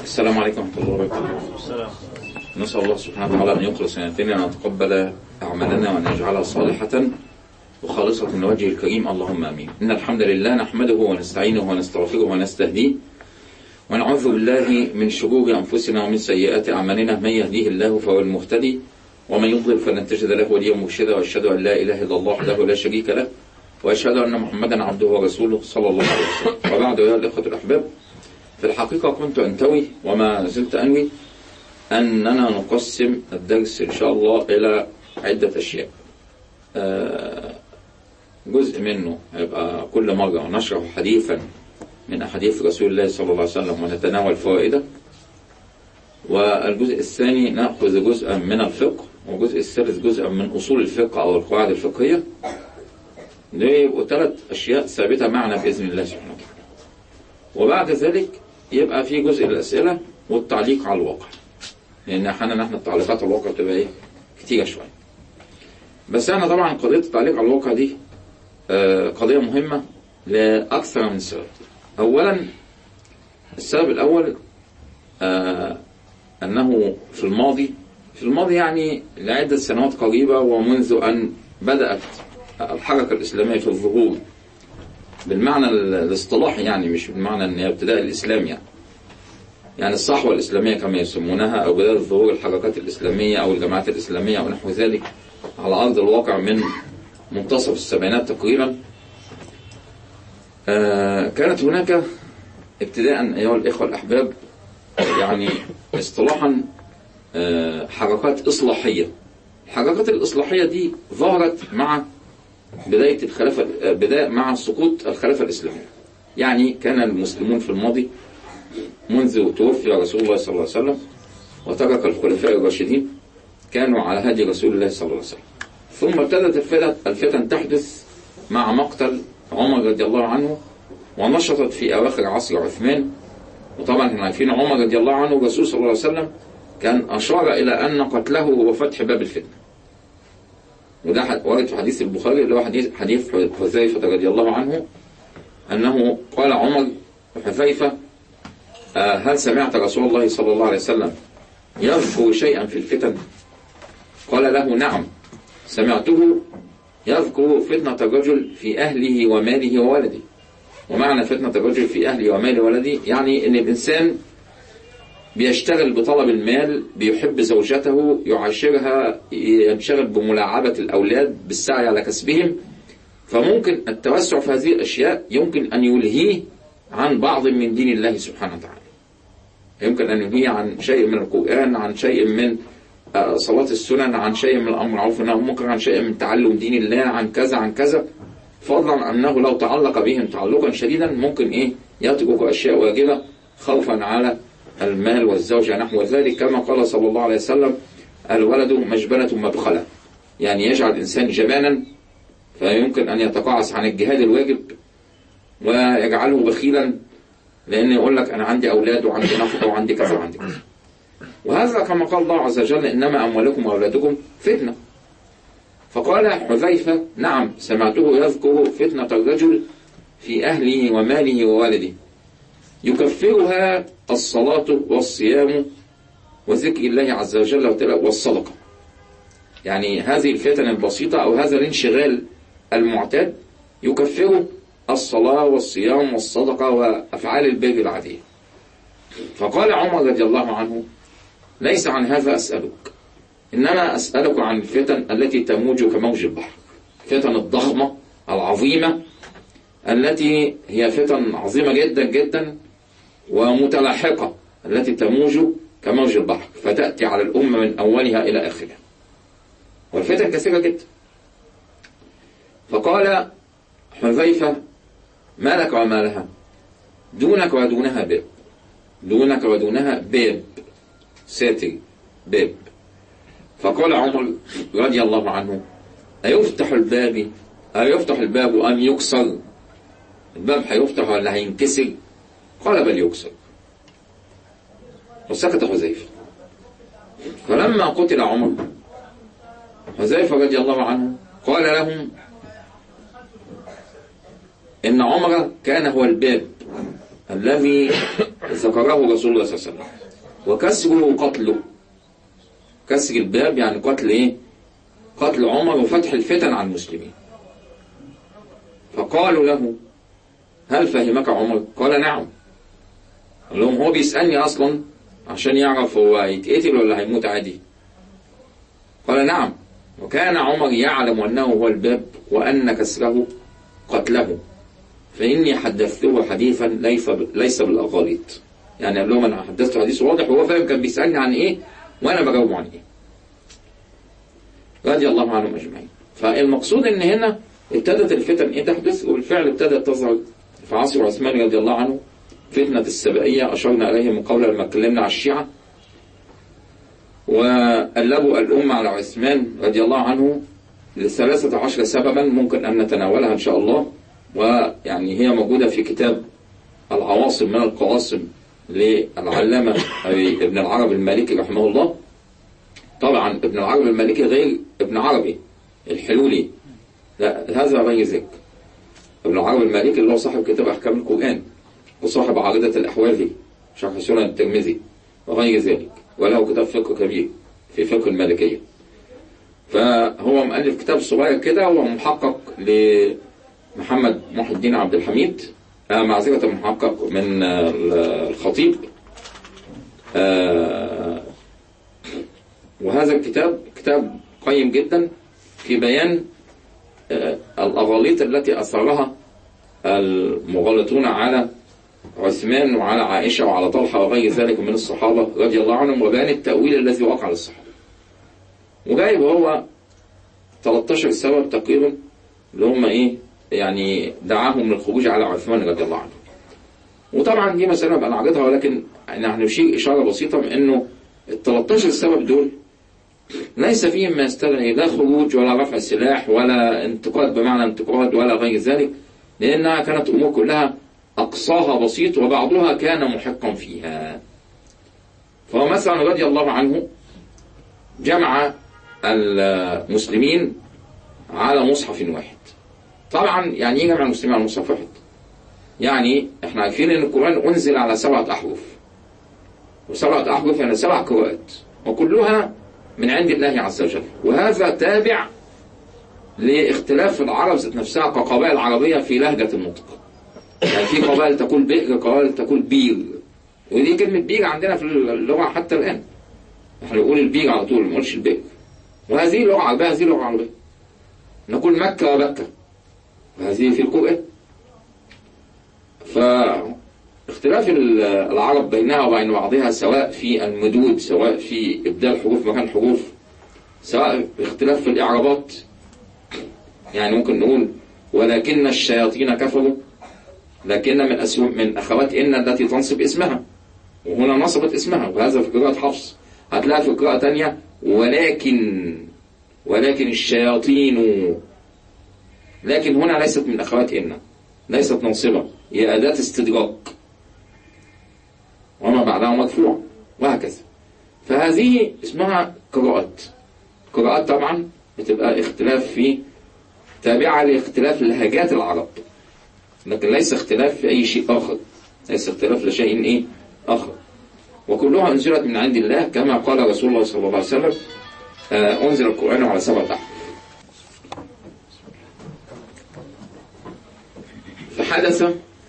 السلام عليكم ورحمة الله وبركاته السلام نسأل الله سبحانه وتعالى أن يخلص نيتنا وأن يتقبل أعمالنا وأن يجعلها صالحة وخالصة لوجهه الكريم اللهم آمين إن الحمد لله نحمده ونستعينه ونستغفره ونستهديه ونعوذ بالله من شرور أنفسنا ومن سيئات أعمالنا من يهديه الله فهو المهتدي ومن يضلل فلن تجد له وليا مرشدا وأشهد أن لا إله إلا الله وحده لا شريك له وأشهد أن محمدا عبده ورسوله صلى الله عليه وسلم وبعد أيها الإخوة الأحباب في الحقيقة كنت أنتوي وما زلت أنوي أننا نقسم الدرس إن شاء الله إلى عدة أشياء آه، جزء منه هيبقى كل مرة نشرح حديثا من أحاديث رسول الله صلى الله عليه وسلم ونتناول فوائده والجزء الثاني نأخذ جزءا من الفقه والجزء الثالث جزءا من أصول الفقه أو القواعد الفقهية دي يبقوا ثلاث أشياء ثابتة معنا بإذن الله سبحانه وتعالى وبعد ذلك يبقى في جزء الأسئلة والتعليق على الواقع لأن أحيانا احنا التعليقات على الواقع بتبقى إيه كتيرة شوية بس احنا طبعا قضية التعليق على الواقع دي آه، قضية مهمة لأكثر من سبب أولا السبب الأول آه، أنه في الماضي في الماضي يعني لعدة سنوات قريبة ومنذ أن بدأت الحركة الإسلامية في الظهور بالمعنى ال- الاصطلاحي يعني مش بالمعنى ان هي ابتداء الاسلام يعني يعني الصحوة الإسلامية كما يسمونها أو بداية ظهور الحركات الإسلامية أو الجماعات الإسلامية أو نحو ذلك على أرض الواقع من منتصف السبعينات تقريبا آه، كانت هناك ابتداء أيها الإخوة الأحباب يعني اصطلاحا آه، حركات إصلاحية الحركات الإصلاحية دي ظهرت مع بداية الخلافة بداية مع سقوط الخلافة الإسلامية يعني كان المسلمون في الماضي منذ توفي رسول الله صلى الله عليه وسلم وترك الخلفاء الراشدين كانوا على هدي رسول الله صلى الله عليه وسلم ثم ابتدت الفتن, الفتن تحدث مع مقتل عمر رضي الله عنه ونشطت في أواخر عصر عثمان وطبعا احنا عارفين عمر رضي الله عنه الرسول صلى الله عليه وسلم كان أشار إلى أن قتله هو فتح باب الفتنة وده ح- وارد في حديث البخاري اللي هو حديث حديث حذيفة رضي الله عنه أنه قال عمر حذيفة آه، هل سمعت رسول الله صلى الله عليه وسلم يذكر شيئا في الفتن قال له نعم سمعته يذكر فتنة الرجل في أهله وماله وولده ومعنى فتنة الرجل في أهله وماله وولده يعني أن الإنسان بيشتغل بطلب المال بيحب زوجته يعاشرها ينشغل بملاعبة الأولاد بالسعي على كسبهم فممكن التوسع في هذه الأشياء يمكن أن يلهيه عن بعض من دين الله سبحانه وتعالى يمكن أن ينهيه عن شيء من القرآن عن شيء من آه، صلاة السنن عن شيء من الأمر المعروف والنهي عن المنكر عن شيء من تعلم دين الله عن كذا عن كذا فضلا عن أنه لو تعلق بهم تعلقا شديدا ممكن إيه يترك أشياء واجبة خوفا على المال والزوجة نحو ذلك كما قال صلى الله عليه وسلم الولد مجبنة مبخلة يعني يجعل الإنسان جبانا فيمكن أن يتقاعس عن الجهاد الواجب ويجعله بخيلا لأن يقول لك أنا عندي أولاد وعندي نفقة وعندي كذا وعندي كذا وهذا كما قال الله عز وجل إنما أموالكم وأولادكم فتنة فقال حذيفة نعم سمعته يذكر فتنة الرجل في أهله وماله ووالده يكفرها الصلاة والصيام وذكر الله عز وجل وتعالى والصدقة يعني هذه الفتن البسيطة أو هذا الانشغال المعتاد يكفره الصلاة والصيام والصدقة وأفعال البر العادية فقال عمر رضي الله عنه ليس عن هذا أسألك إنما أسألك عن الفتن التي تموج كموج البحر الفتن الضخمة العظيمة التي هي فتن عظيمة جدا جدا ومتلاحقة التي تموج كموج البحر فتأتي على الأمة من أولها إلى آخرها والفتن كثيرة جدا فقال حذيفة ما لك وما لها دونك ودونها باب دونك ودونها باب ساتر باب فقال عمر رضي الله عنه أيفتح الباب أيفتح الباب أم يكسر الباب هيفتح ولا هينكسر قال بل يكسر وسكت حذيفة فلما قتل عمر حذيفة رضي الله عنه قال لهم إن عمر كان هو الباب الذي ذكره رسول الله صلى الله عليه وسلم وكسره قتله كسر الباب يعني قتل ايه قتل عمر وفتح الفتن عن المسلمين فقالوا له هل فهمك عمر قال نعم قال لهم هو بيسألني أصلا عشان يعرف هو هيتقتل ولا هيموت عادي قال نعم وكان عمر يعلم أنه هو الباب وأن كسره قتله فإني حدثته حديثا ليس ليس بالأغاليط يعني قال لهم أنا حدثته حديث واضح وهو فاهم كان بيسألني عن إيه وأنا بجاوبه عن إيه رضي الله عنهم أجمعين فالمقصود إن هنا ابتدت الفتن إيه تحدث وبالفعل ابتدت تظهر في عصر عثمان رضي الله عنه فتنة السبائية أشرنا إليه من قبل لما اتكلمنا على الشيعة وقلبوا الأمة على عثمان رضي الله عنه لثلاثة عشر سببا ممكن أن نتناولها إن شاء الله ويعني هي موجودة في كتاب العواصم من القواصم للعلامة ابن العرب المالكي رحمه الله طبعا ابن العرب المالكي غير ابن عربي الحلولي لا هذا غير ذلك ابن العرب المالكي اللي هو صاحب كتاب أحكام القرآن وصاحب عقيدة الأحوالي شرح سنن الترمذي وغير ذلك وله كتاب فقه كبير في فقه المالكية فهو مؤلف كتاب صغير كده هو محقق لمحمد محي الدين عبد الحميد آه معذرة محقق من آه الخطيب آه وهذا الكتاب كتاب قيم جدا في بيان الأغاليط التي أثرها المغالطون على عثمان وعلى عائشة وعلى طلحة وغير ذلك من الصحابة رضي الله عنهم وبيان التأويل الذي وقع للصحابة وجايب هو 13 سبب تقريبا اللي هم ايه يعني دعاهم للخروج على عثمان رضي الله عنه وطبعا دي مسألة بقى نعرضها ولكن يعني هنشير إشارة بسيطة من إنه ال 13 سبب دول ليس فيهم ما يستدعي لا خروج ولا رفع سلاح ولا انتقاد بمعنى انتقاد ولا غير ذلك لأنها كانت أمور كلها أقصاها بسيط وبعضها كان محقا فيها فهو مثلا رضي الله عنه جمع المسلمين على مصحف واحد طبعا يعني ايه جمع المسلمين على مصحف واحد يعني احنا عارفين ان القرآن انزل على سبعة احرف وسبعة احرف يعني سبع قراءات وكلها من عند الله عز وجل وهذا تابع لاختلاف العرب ذات نفسها كقبائل عربية في لهجة النطق يعني في قبائل تقول بئر قبائل تقول بير ودي كلمة بير عندنا في اللغة حتى الآن احنا نقول البير على طول ما نقولش البئر وهذه لغة عربية هذه لغة عربية نقول مكة وبكة وهذه في القرآن فاختلاف العرب بينها وبين بعضها سواء في المدود سواء في إبدال حروف مكان حروف سواء اختلاف في الإعرابات يعني ممكن نقول ولكن الشياطين كفروا لكن من أسهم من أخوات إن التي تنصب اسمها وهنا نصبت اسمها وهذا في قراءة حفص هتلاقي في قراءة تانية ولكن ولكن الشياطين لكن هنا ليست من أخوات إن ليست ناصبة هي أداة استدراك وما بعدها مرفوع وهكذا فهذه اسمها قراءات قراءات طبعا بتبقى اختلاف في تابعة لاختلاف لهجات العرب لكن ليس اختلاف في أي شيء آخر ليس اختلاف لشيء إيه آخر وكلها أنزلت من عند الله كما قال رسول الله صلى الله عليه وسلم آه أنزل القرآن على سبعة أحرف فحدث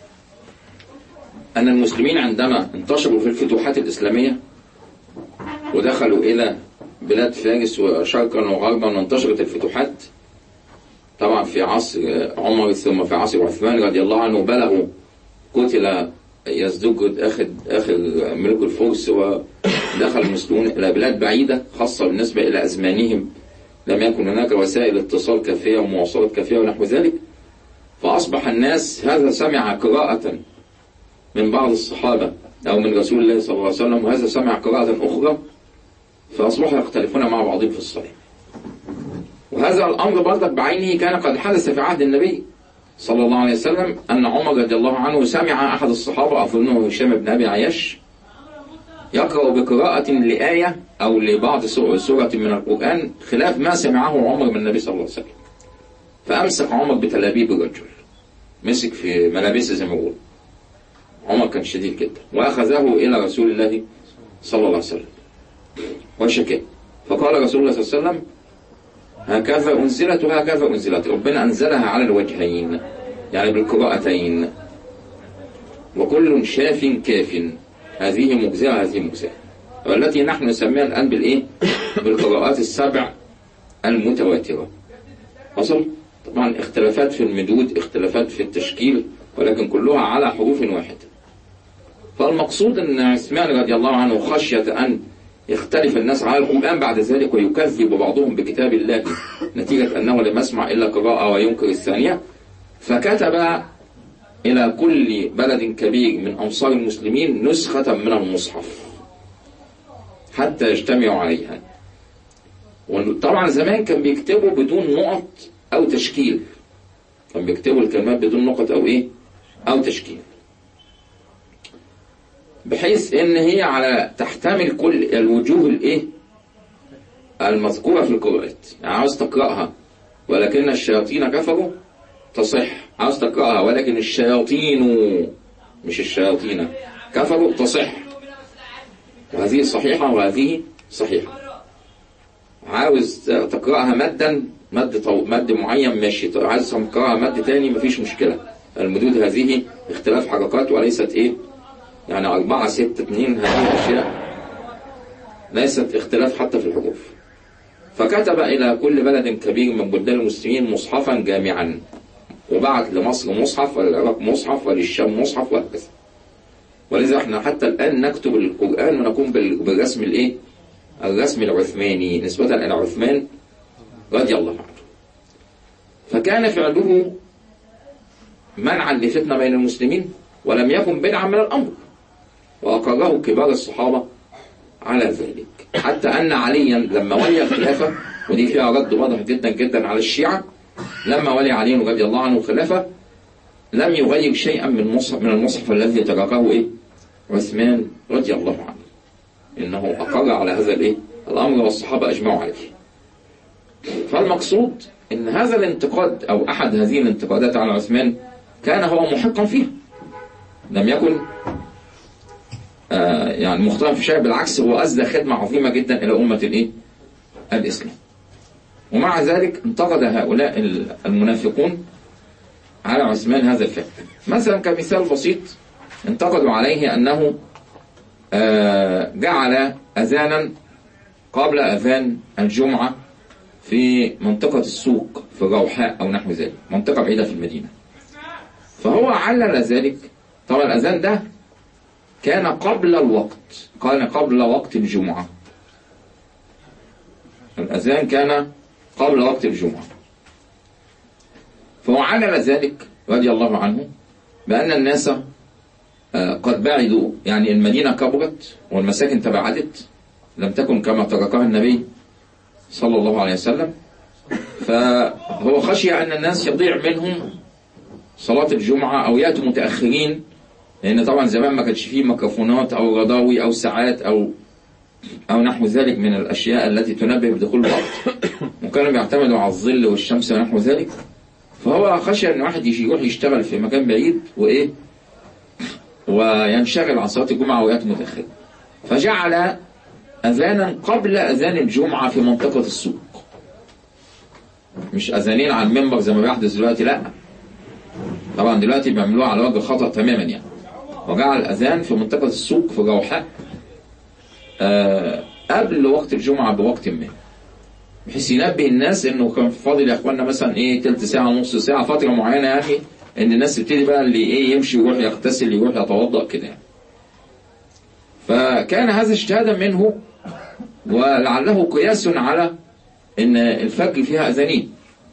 أن المسلمين عندما انتشروا في الفتوحات الإسلامية ودخلوا إلى بلاد فارس وشرقا وغربا وانتشرت الفتوحات طبعا في عصر عمر ثم في عصر عثمان رضي الله عنه بلغوا قتل يزدجد آخر آخر ملك الفرس ودخل المسلمون إلى بلاد بعيدة خاصة بالنسبة إلى أزمانهم لم يكن هناك وسائل اتصال كافية ومواصلات كافية ونحو ذلك فأصبح الناس هذا سمع قراءة من بعض الصحابة أو من رسول الله صلى الله عليه وسلم وهذا سمع قراءة أخرى فأصبحوا يختلفون مع بعضهم في الصلاة وهذا الأمر برضك بعينه كان قد حدث في عهد النبي صلى الله عليه وسلم أن عمر رضي الله عنه سمع أحد الصحابة أظنه هشام بن أبي عياش يقرأ بقراءة لآية أو لبعض سورة من القرآن خلاف ما سمعه عمر من النبي صلى الله عليه وسلم فأمسك عمر بتلابيب الرجل مسك في ملابسه زي ما بيقول عمر كان شديد جدا وأخذه إلى رسول الله صلى الله عليه وسلم وشكاه فقال رسول الله صلى الله عليه وسلم هكذا أنزلت وهكذا أنزلت ربنا أنزلها على الوجهين يعني بالقراءتين وكل شاف كاف هذه مجزئة هذه مجزئة والتي نحن نسميها الآن بالإيه؟ بالقراءات السبع المتواترة وصل؟ طبعا اختلافات في المدود اختلافات في التشكيل ولكن كلها على حروف واحدة فالمقصود أن عثمان رضي الله عنه خشية أن يختلف الناس على القرآن بعد ذلك ويكذب بعضهم بكتاب الله نتيجة أنه لم يسمع إلا قراءة وينكر الثانية فكتب إلى كل بلد كبير من أمصار المسلمين نسخة من المصحف حتى يجتمعوا عليها وطبعا زمان كان بيكتبوا بدون نقط أو تشكيل كان بيكتبوا الكلمات بدون نقط أو إيه أو تشكيل بحيث ان هي على تحتمل كل الوجوه الايه المذكورة في القراءات يعني عاوز تقرأها ولكن الشياطين كفروا تصح عاوز تقرأها ولكن الشياطين مش الشياطين كفروا تصح وهذه صحيحة وهذه صحيحة عاوز تقرأها مدا مد طو... مد معين ماشي عايز تقرأها مد تاني مفيش مشكلة المدود هذه اختلاف حركات وليست ايه يعني أربعة ستة اثنين هذه الأشياء ليست اختلاف حتى في الحروف فكتب إلى كل بلد كبير من بلدان المسلمين مصحفا جامعا وبعت لمصر مصحف وللعراق مصحف وللشام مصحف وهكذا ولذا احنا حتى الآن نكتب القرآن ونقوم بالرسم الايه الرسم العثماني نسبة إلى عثمان رضي الله عنه فكان فعله منعا لفتنة بين المسلمين ولم يكن بدعا من الأمر وأقره كبار الصحابة على ذلك حتى أن عليا لما ولي الخلافة ودي فيها رد واضح جدا جدا على الشيعة لما ولي علي رضي الله عنه الخلافة لم يغير شيئا من المصحف من المصحف الذي تركه إيه؟ عثمان رضي الله عنه إنه أقر على هذا الإيه؟ الأمر والصحابة أجمعوا عليه فالمقصود إن هذا الانتقاد أو أحد هذه الانتقادات على عثمان كان هو محقا فيها لم يكن آه يعني مختلف في شيء بالعكس هو أسدى خدمة عظيمة جدا إلى أمة الإيه؟ الإسلام ومع ذلك انتقد هؤلاء المنافقون على عثمان هذا الفعل مثلا كمثال بسيط انتقدوا عليه أنه آه جعل أذانا قبل أذان الجمعة في منطقة السوق في روحاء أو نحو ذلك منطقة بعيدة في المدينة فهو علل ذلك طبعا الأذان ده كان قبل الوقت كان قبل وقت الجمعة الأذان كان قبل وقت الجمعة فهو علل ذلك رضي الله عنه بأن الناس قد بعدوا يعني المدينة كبرت والمساكن تباعدت لم تكن كما تركها النبي صلى الله عليه وسلم فهو خشي أن الناس يضيع منهم صلاة الجمعة أو يأتوا متأخرين لأن طبعا زمان ما كانش فيه ميكروفونات أو رضاوي أو ساعات أو أو نحو ذلك من الأشياء التي تنبه بدخول الوقت وكانوا بيعتمدوا على الظل والشمس ونحو ذلك فهو خشي أن واحد يجي يروح يشتغل في مكان بعيد وإيه وينشغل عن صلاة الجمعة ويأتي متأخر فجعل أذانا قبل أذان الجمعة في منطقة السوق مش أذانين على المنبر زي ما بيحدث دلوقتي لا طبعا دلوقتي بيعملوها على وجه خطأ تماما يعني وجعل أذان في منطقة السوق في روحاء آه قبل وقت الجمعة بوقت ما بحيث ينبه الناس انه كان فاضل يا اخوانا مثلا ايه تلت ساعة نص ساعة فترة معينة يعني ان الناس تبتدي بقى اللي ايه يمشي ويروح يغتسل يروح يتوضأ كده يعني. فكان هذا اجتهادا منه ولعله قياس على ان الفجر فيها اذانين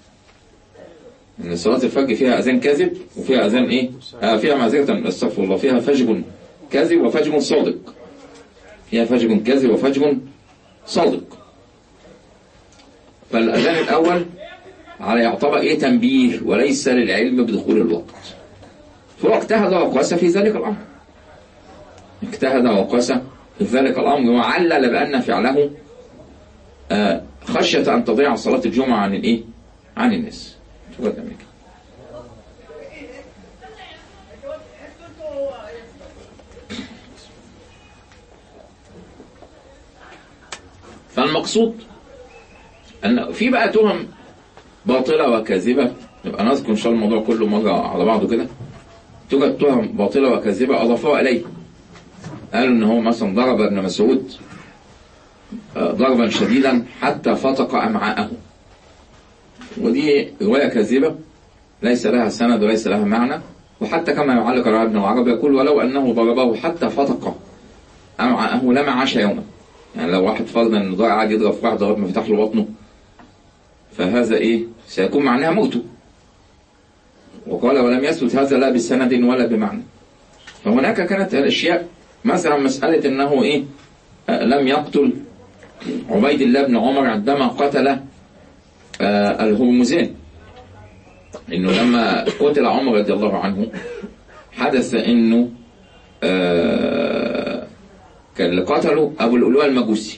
ان صلاة الفجر فيها اذان كاذب وفيها اذان ايه آه فيها معذرة استغفر الله فيها فجر كاذب وفجر صادق فيها فجر كاذب وفجر صادق فالاذان الاول على يعتبر ايه تنبيه وليس للعلم بدخول الوقت فهو اجتهد وقاس في ذلك الامر اجتهد وقاس في ذلك الامر وعلل بان فعله آه خشية ان تضيع صلاة الجمعة عن الايه عن الناس فالمقصود أن في بقى تهم باطلة وكاذبة نبقى نذكر إن شاء الله الموضوع كله مرة على بعضه كده توجد تهم باطلة وكاذبة أضافوها إليه قالوا إن هو مثلا ضرب ابن مسعود آه، ضربا شديدا حتى فتق أمعاءه ودي رواية كاذبة ليس لها سند وليس لها معنى وحتى كما يعلق على ابن العرب يقول ولو أنه ضربه حتى فتق أمعاءه لما عاش يوما يعني لو واحد فرضا ان ضاع قاعد يضرب في واحد لغايه ما فتح له بطنه فهذا ايه سيكون معناها موته وقال ولم يثبت هذا لا بسند ولا بمعنى فهناك كانت الاشياء مثلا مساله انه ايه آه، لم يقتل عبيد الله بن عمر عندما قتل آه، الهرمزان انه لما قتل عمر رضي الله عنه حدث انه آه، كان اللي قتله ابو اللؤلؤه المجوسي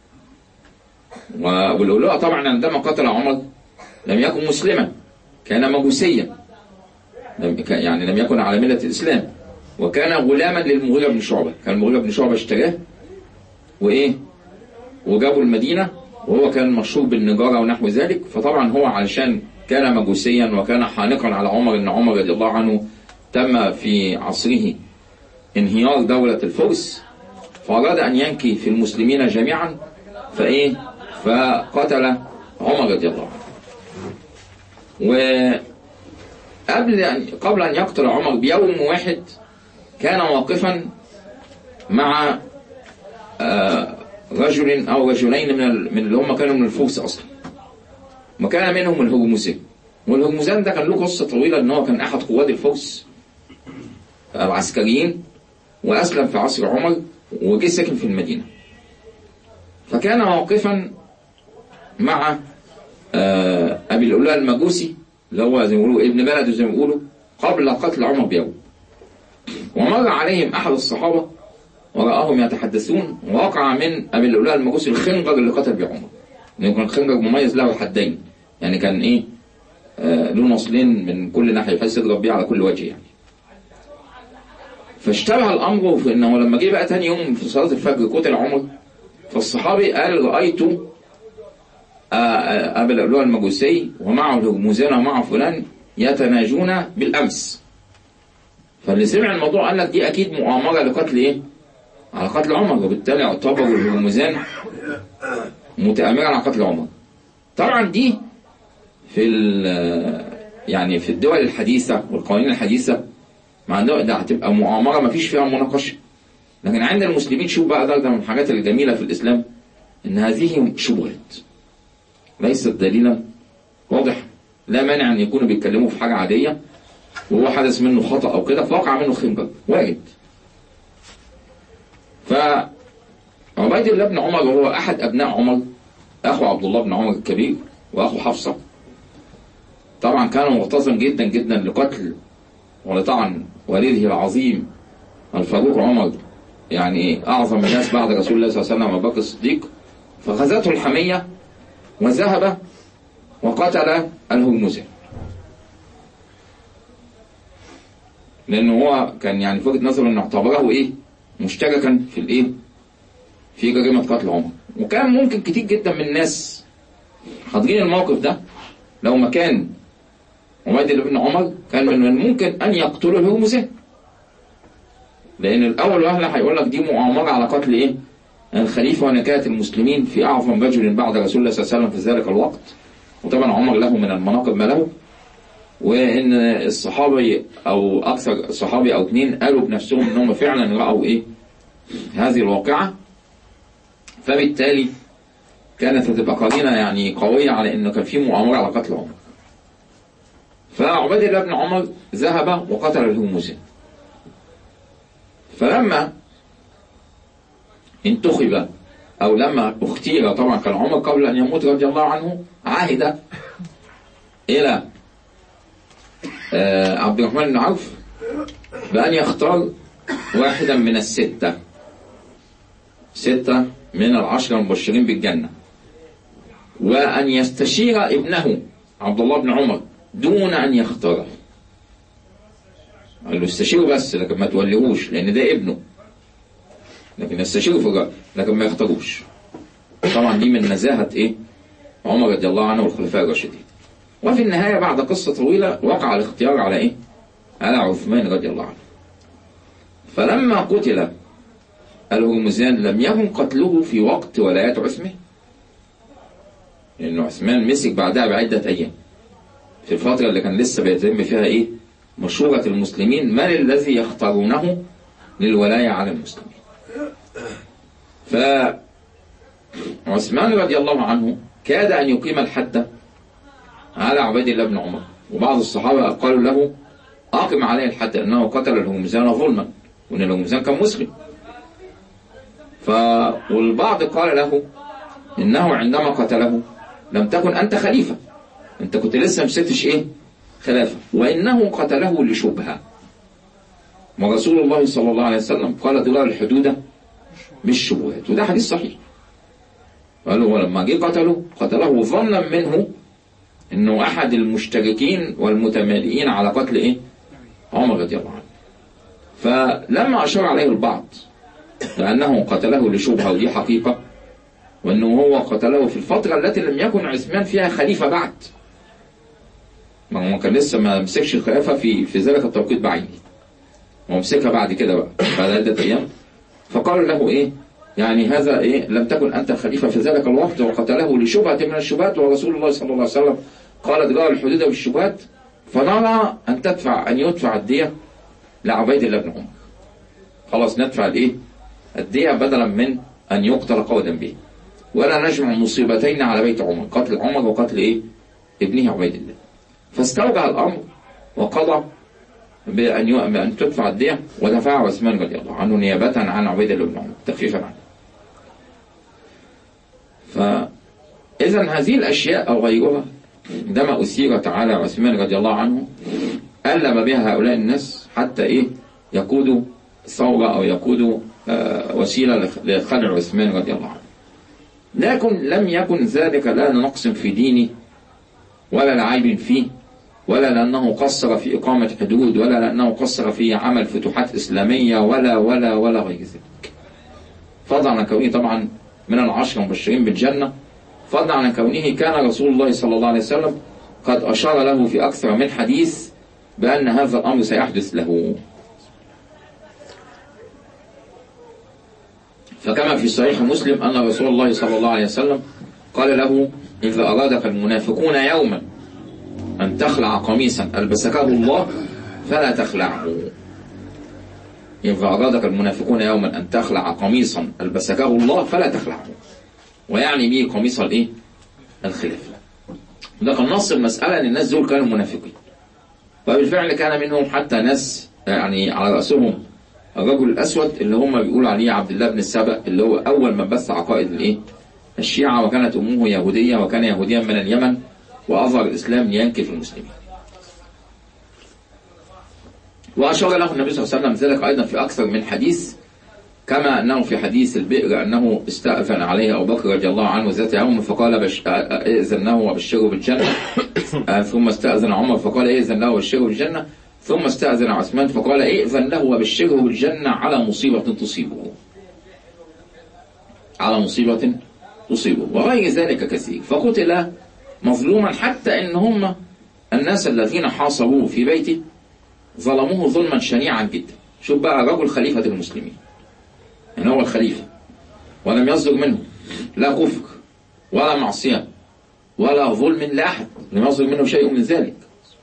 وابو اللؤلؤه طبعا عندما قتل عمر لم يكن مسلما كان مجوسيا لم كان- يعني لم يكن على مله الاسلام وكان غلاما للمغيره بن شعبه كان المغيره بن شعبه اشتراه وايه وجابوا المدينه وهو كان مشهور بالنجاره ونحو ذلك فطبعا هو علشان كان مجوسيا وكان حانقا على عمر ان عمر رضي الله عنه تم في عصره انهيار دولة الفرس فأراد أن ينكي في المسلمين جميعا فإيه فقتل عمر رضي الله عنه وقبل أن قبل أن يقتل عمر بيوم واحد كان واقفا مع آه، رجل أو رجلين من ال- من اللي هم كانوا من الفرس أصلا وكان منهم الهرمزان والهرمزان ده كان له قصة طويلة إن هو كان أحد قواد الفرس العسكريين وأسلم في عصر عمر وجه ساكن في المدينة فكان واقفا مع آه، أبي الأولى المجوسي اللي هو زي ما بيقولوا ابن بلده زي ما بيقولوا قبل قتل عمر بيوم ومر عليهم أحد الصحابة ورآهم يتحدثون ووقع من أبي الأولى المجوسي الخنجر اللي قتل بيه عمر لأنه كان خنجر مميز له حدين يعني كان إيه آه، له نصلين من كل ناحية بحيث يضرب بيه على كل وجه يعني فاشتبه الامر في انه لما جه بقى تاني يوم في صلاه الفجر قتل عمر فالصحابي قال رايت آه، آه، ابا اللؤلؤه المجوسي ومعه الهرمزان ومعه فلان يتناجون بالامس فاللي سمع الموضوع قال لك دي اكيد مؤامره لقتل ايه؟ على قتل عمر وبالتالي اعتبروا الهرمزان متآمرا على قتل عمر. طبعا دي في ال- يعني في الدول الحديثه والقوانين الحديثه مع ده ده هتبقى مؤامرة ما فيش فيها مناقشة لكن عند المسلمين شوف بقى ده, ده من الحاجات الجميلة في الإسلام إن هذه شبهات ليست دليلا واضح لا مانع أن يكونوا بيتكلموا في حاجة عادية وهو حدث منه خطأ أو كده فوقع منه خنجر وارد فعبيد الله بن عمر وهو أحد أبناء عمر أخو عبد الله بن عمر الكبير وأخو حفصة طبعا كان معتصم جدا جدا لقتل ولطعن والده العظيم الفاروق عمر يعني أعظم الناس بعد رسول الله صلى الله عليه وسلم أبو بكر الصديق فغزته الحمية وذهب وقتل الهرمزي لأنه هو كان يعني في وجهة نظره أنه اعتبره إيه مشتركا في الإيه في جريمة قتل عمر وكان ممكن كتير جدا من الناس حاضرين الموقف ده لو ما كان عبيد الله بن عمر كان من الممكن أن يقتلوا الهرمزان لأن الأول وهلة هيقول لك دي مؤامرة على قتل إيه؟ الخليفة ونكاية المسلمين في أعظم رجل بعد رسول الله صلى الله عليه وسلم في ذلك الوقت وطبعا عمر له من المناقب ما له وإن الصحابي أو أكثر صحابي أو اثنين قالوا بنفسهم إنهم فعلا رأوا إيه؟ هذه الواقعة فبالتالي كانت هتبقى قرينة يعني قوية على إنه كان في مؤامرة على قتل عمر فعبيد الله بن عمر ذهب وقتل الهرمزان فلما انتخب أو لما اختير طبعا كان عمر قبل أن يموت رضي الله عنه عهد إلى آه، عبد الرحمن بن عوف بأن يختار واحدا من الستة ستة من العشرة المبشرين بالجنة وأن يستشير ابنه عبد الله بن عمر دون أن يختاره قال له استشيره بس لكن ما توليهوش لأن ده ابنه لكن يستشيره في الرأي لكن ما يختاروش طبعا دي من نزاهة إيه عمر رضي الله عنه والخلفاء الراشدين وفي النهاية بعد قصة طويلة وقع الاختيار على إيه على عثمان رضي الله عنه فلما قتل الهرمزان لم يكن قتله في وقت ولاية عثمان لأن عثمان مسك بعدها بعدة أيام في الفترة اللي كان لسه بيتم فيها إيه مشورة المسلمين من الذي يختارونه للولاية على المسلمين فعثمان رضي الله عنه كاد أن يقيم الحد على عبيد الله بن عمر وبعض الصحابة قالوا له أقم عليه الحد أنه قتل الهمزان ظلما وأن الهمزان كان مسلم ف... والبعض قال له إنه عندما قتله لم تكن أنت خليفة أنت كنت لسه مسكتش إيه خلافة وإنه قتله لشبهة ورسول الله صلى الله عليه وسلم قال دولار الحدود بالشبهات وده حديث صحيح قالوا ولما جه قتله قتله ظنا منه انه احد المشتركين والمتمالئين على قتل ايه عمر رضي الله عنه فلما اشار عليه البعض لانه قتله لشبهه ودي حقيقه وانه هو قتله في الفتره التي لم يكن عثمان فيها خليفه بعد ما هو كان لسه ما مسكش الخلافه في في ذلك التوقيت بعينه هو مسكها بعد كده بقى بعد عده ايام فقال له ايه يعني هذا ايه لم تكن انت الخليفه في ذلك الوقت وقتله لشبهه من الشبهات ورسول الله صلى الله عليه وسلم قال ادراء الحدود بالشبهات فنرى ان تدفع ان يدفع الديه لعبيد الله بن عمر خلاص ندفع الايه الديه بدلا من ان يقتل قودا به ولا نجمع مصيبتين على بيت عمر قتل عمر وقتل ايه ابنه عبيد الله فاستوجع الامر وقضى بأن بأن تدفع الدية ودفعها عثمان رضي الله عنه نيابة عن عبيد الله بن عمر تخفيفا عنه. فإذا هذه الأشياء أو غيرها عندما أثيرت على عثمان رضي الله عنه ألم بها هؤلاء الناس حتى إيه يقودوا ثورة أو يقودوا آه وسيلة لخلع عثمان رضي الله عنه. لكن لم يكن ذلك لا نقص في دينه ولا لعيب فيه ولا لأنه قصر في إقامة حدود ولا لأنه قصر في عمل فتوحات إسلامية ولا ولا ولا غير ذلك فضلا عن كونه طبعا من العشر المبشرين بالجنة فضلا عن كونه كان رسول الله صلى الله عليه وسلم قد أشار له في أكثر من حديث بأن هذا الأمر سيحدث له فكما في صحيح مسلم أن رسول الله صلى الله عليه وسلم قال له إذا أرادك المنافقون يوما أن تخلع قميصا ألبسكه الله فلا تخلعه إذا أرادك المنافقون يوما أن تخلع قميصا ألبسكه الله فلا تخلعه ويعني به قميص الإيه؟ الخلافة ده كان نص المسألة أن الناس دول كانوا منافقين وبالفعل كان منهم حتى ناس يعني على رأسهم الرجل الأسود اللي هم بيقولوا عليه عبد الله بن السبأ اللي هو أول من بث عقائد الإيه؟ الشيعة وكانت أمه يهودية وكان يهوديا من اليمن وأظهر الإسلام لينكف المسلمين وأشار له النبي صلى الله عليه وسلم ذلك أيضا في أكثر من حديث كما أنه في حديث البئر أنه استأذن عليه أبو بكر رضي الله عنه ذات يوم فقال بش... ائذن له وبشره بالجنة ثم استأذن عمر فقال ائذن له وبشره بالجنة ثم استأذن عثمان فقال ائذن له وبشره بالجنة على مصيبة تصيبه على مصيبة تصيبه وغير ذلك كثير فقتل مظلوما حتى ان هم الناس الذين حاصروه في بيته ظلموه ظلما شنيعا جدا شوف بقى رجل خليفة المسلمين يعني هو الخليفة ولم يصدر منه لا كفر ولا معصية ولا ظلم لأحد لم يصدر منه شيء من ذلك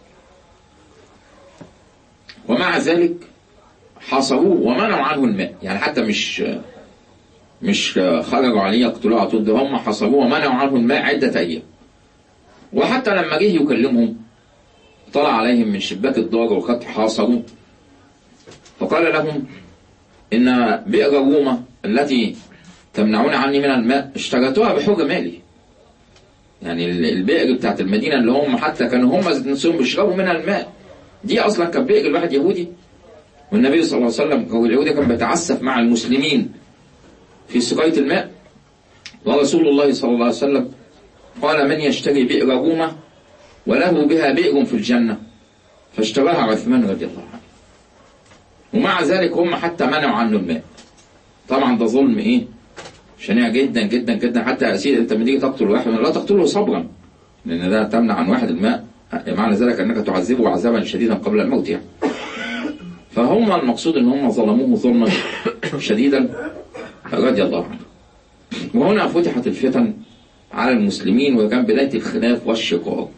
ومع ذلك حاصروه ومنعوا عنه الماء يعني حتى مش مش خرجوا عليه يقتلوه على طول ده هم حصروه ومنعوا عنه الماء عدة أيام وحتى لما جه يكلمهم طلع عليهم من شباك الدار وقد حاصروا فقال لهم إن بئر روما التي تمنعون عني من الماء اشتريتوها بحر مالي يعني البئر بتاعت المدينة اللي هم حتى كانوا هم نفسهم بيشربوا منها الماء دي أصلا كان بئر الواحد يهودي والنبي صلى الله عليه وسلم هو اليهودي كان بيتعسف مع المسلمين في سقاية الماء ورسول الله صلى الله عليه وسلم قال من يشتري بئر روما وله بها بئر في الجنة فاشتراها عثمان رضي الله عنه ومع ذلك هم حتى منعوا عنه الماء طبعا ده ظلم ايه شنيع جدا جدا جدا حتى يا سيدي انت لما تيجي تقتل واحد لا تقتله صبرا لان ده تمنع عن واحد الماء معنى ذلك انك تعذبه عذابا شديدا قبل الموت يعني فهم المقصود ان هم ظلموه ظلما شديدا رضي الله عنه وهنا فتحت الفتن على المسلمين وكان بدايه الخلاف والشقاق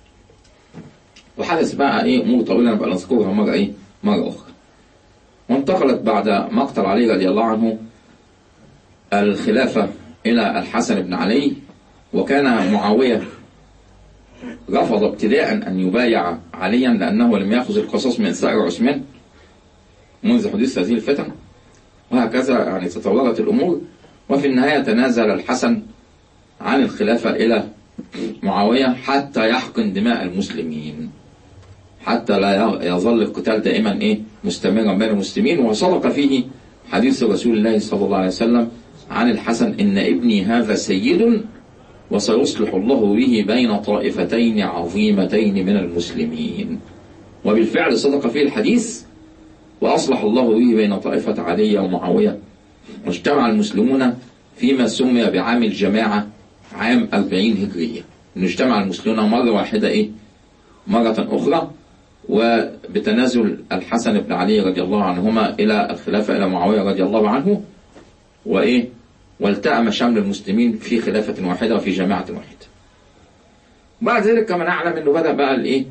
وحدث بقى ايه امور طويله نبقى نذكرها مره ايه مره اخرى وانتقلت بعد مقتل علي رضي الله عنه الخلافة إلى الحسن بن علي وكان معاوية رفض ابتداء أن يبايع عليا لأنه لم يأخذ القصص من سائر عثمان منذ حدوث هذه الفتن وهكذا يعني تطورت الأمور وفي النهاية تنازل الحسن عن الخلافة إلى معاوية حتى يحقن دماء المسلمين حتى لا يظل القتال دائما إيه مستمرا بين المسلمين وصدق فيه حديث رسول الله صلى الله عليه وسلم عن الحسن إن ابني هذا سيد وسيصلح الله به بين طائفتين عظيمتين من المسلمين وبالفعل صدق فيه الحديث وأصلح الله به بين طائفة علي ومعاوية واجتمع المسلمون فيما سمي بعام الجماعة عام 40 هجرية نجتمع المسلمون مرة واحدة إيه مرة أخرى وبتنازل الحسن بن علي رضي الله عنهما إلى الخلافة إلى معاوية رضي الله عنه وإيه والتأم شمل المسلمين في خلافة واحدة وفي جماعة واحدة بعد ذلك كما نعلم أنه بدأ بقى الإيه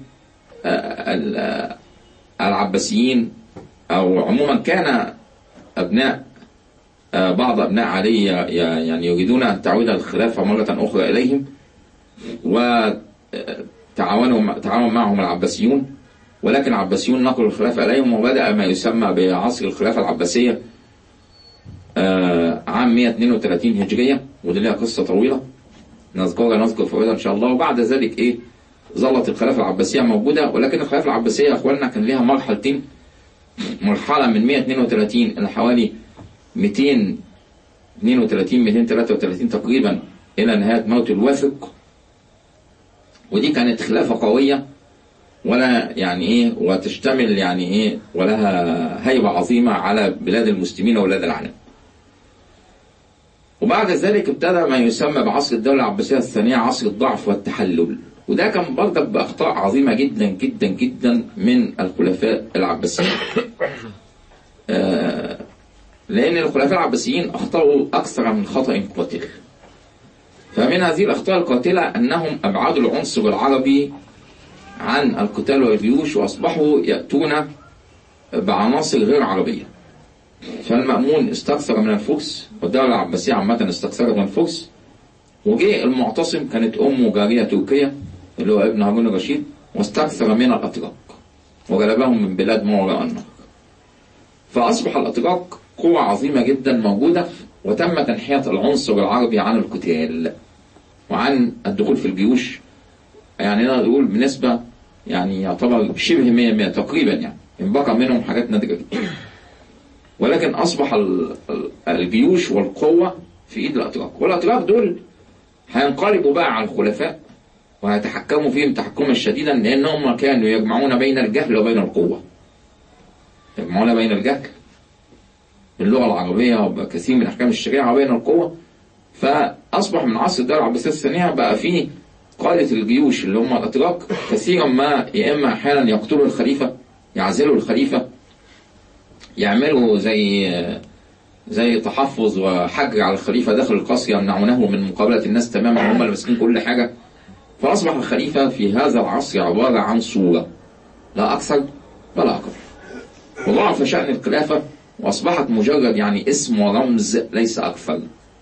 العباسيين أو عموما كان أبناء بعض أبناء علي يعني يريدون أن تعود الخلافة مرة أخرى إليهم وتعاونوا تعاون معهم العباسيون ولكن العباسيون نقلوا الخلافة إليهم وبدأ ما يسمى بعصر الخلافة العباسية عام 132 هجرية ودي لها قصة طويلة نذكرها نذكر فوائدها إن شاء الله وبعد ذلك إيه ظلت الخلافة العباسية موجودة ولكن الخلافة العباسية يا أخواننا كان لها مرحلتين مرحلة من 132 إلى حوالي 232 233 تقريبا إلى نهاية موت الواثق ودي كانت خلافة قوية ولا يعني ايه وتشتمل يعني ايه ولها هيبة عظيمة على بلاد المسلمين وبلاد العالم وبعد ذلك ابتدى ما يسمى بعصر الدولة العباسية الثانية عصر الضعف والتحلل وده كان برضك بأخطاء عظيمة جدا جدا جدا من الخلفاء العباسيين آه لأن الخلفاء العباسيين أخطأوا أكثر من خطأ قاتل فمن هذه الأخطاء القاتلة أنهم أبعدوا العنصر العربي عن القتال والجيوش وأصبحوا يأتون بعناصر غير عربية فالمأمون استكثر من الفرس والدولة العباسية عامة استكثرت من الفرس وجه المعتصم كانت أمه جارية تركية اللي هو ابن هارون الرشيد واستكثر من الأتراك وغلبهم من بلاد ما وراء النهر فأصبح الأتراك قوة عظيمة جدا موجودة وتم تنحية العنصر العربي عن القتال وعن الدخول في الجيوش يعني نقدر نقول بنسبة يعني يعتبر شبه 100 100 تقريبا يعني بقى منهم حاجات نادرة جدا ولكن أصبح الجيوش والقوة في إيد الأتراك والأتراك دول هينقلبوا بقى على الخلفاء وهيتحكموا فيهم تحكما شديدا لأنهم كانوا يجمعون بين الجهل وبين القوة يجمعون بين الجهل باللغة العربية وكثير من أحكام الشريعة وبين القوة فأصبح من عصر الدولة العباسية الثانية بقى فيه قادة الجيوش اللي هم الأتراك كثيرا ما يا إما أحيانا يقتلوا الخليفة يعزلوا الخليفة يعملوا زي زي تحفظ وحجر على الخليفة داخل القصر يمنعونه من مقابلة الناس تماما هم اللي ماسكين كل حاجة فأصبح الخليفة في هذا العصر عبارة عن صورة لا أكثر ولا أقل وضعف شأن الخلافة وأصبحت مجرد يعني اسم ورمز ليس أكثر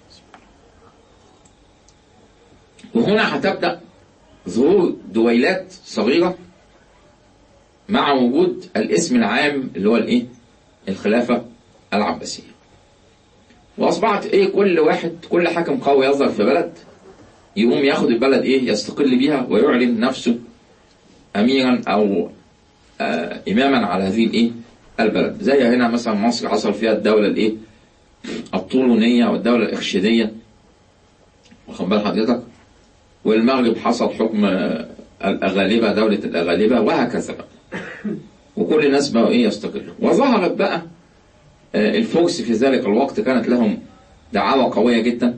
وهنا هتبدأ ظهور دويلات صغيرة مع وجود الاسم العام اللي هو الايه الخلافة العباسية واصبحت ايه كل واحد كل حاكم قوي يظهر في بلد يقوم ياخد البلد ايه يستقل بيها ويعلن نفسه اميرا او آه اماما على هذه الايه البلد زي هنا مثلا مصر حصل فيها الدولة الايه الطولونية والدولة الاخشيدية واخد بال حضرتك والمغرب حصل حكم الأغالبة دولة الأغالبة وهكذا بقى وكل الناس بقوا إيه يستقلوا وظهرت بقى الفرس في ذلك الوقت كانت لهم دعاوى قوية جدا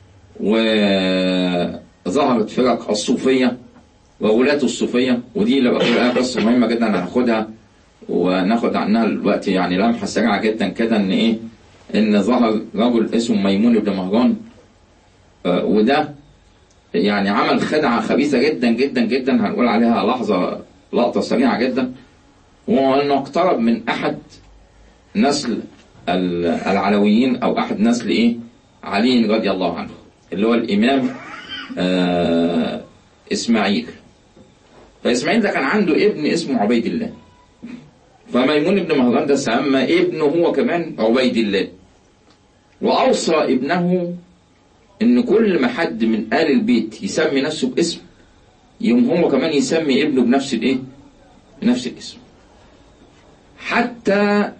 وظهرت فرق الصوفية وولاة الصوفية ودي اللي بقولها قصة مهمة جدا هناخدها وناخد عنها الوقت يعني لمحة سريعة جدا كده ان ايه ان ظهر رجل اسمه ميمون بن مهران آه، وده يعني عمل خدعة خبيثة جدا جدا جدا هنقول عليها لحظة لقطة سريعة جدا وهو انه اقترب من احد نسل ال- العلويين او احد نسل ايه علي رضي الله عنه اللي هو الامام آه اسماعيل فاسماعيل ده كان عنده ابن اسمه عبيد الله فميمون بن مهران ده سمى ابنه هو كمان عبيد الله واوصى ابنه ان كل ما حد من آل البيت يسمي نفسه باسم يوم هو كمان يسمي ابنه بنفس الايه بنفس الاسم حتى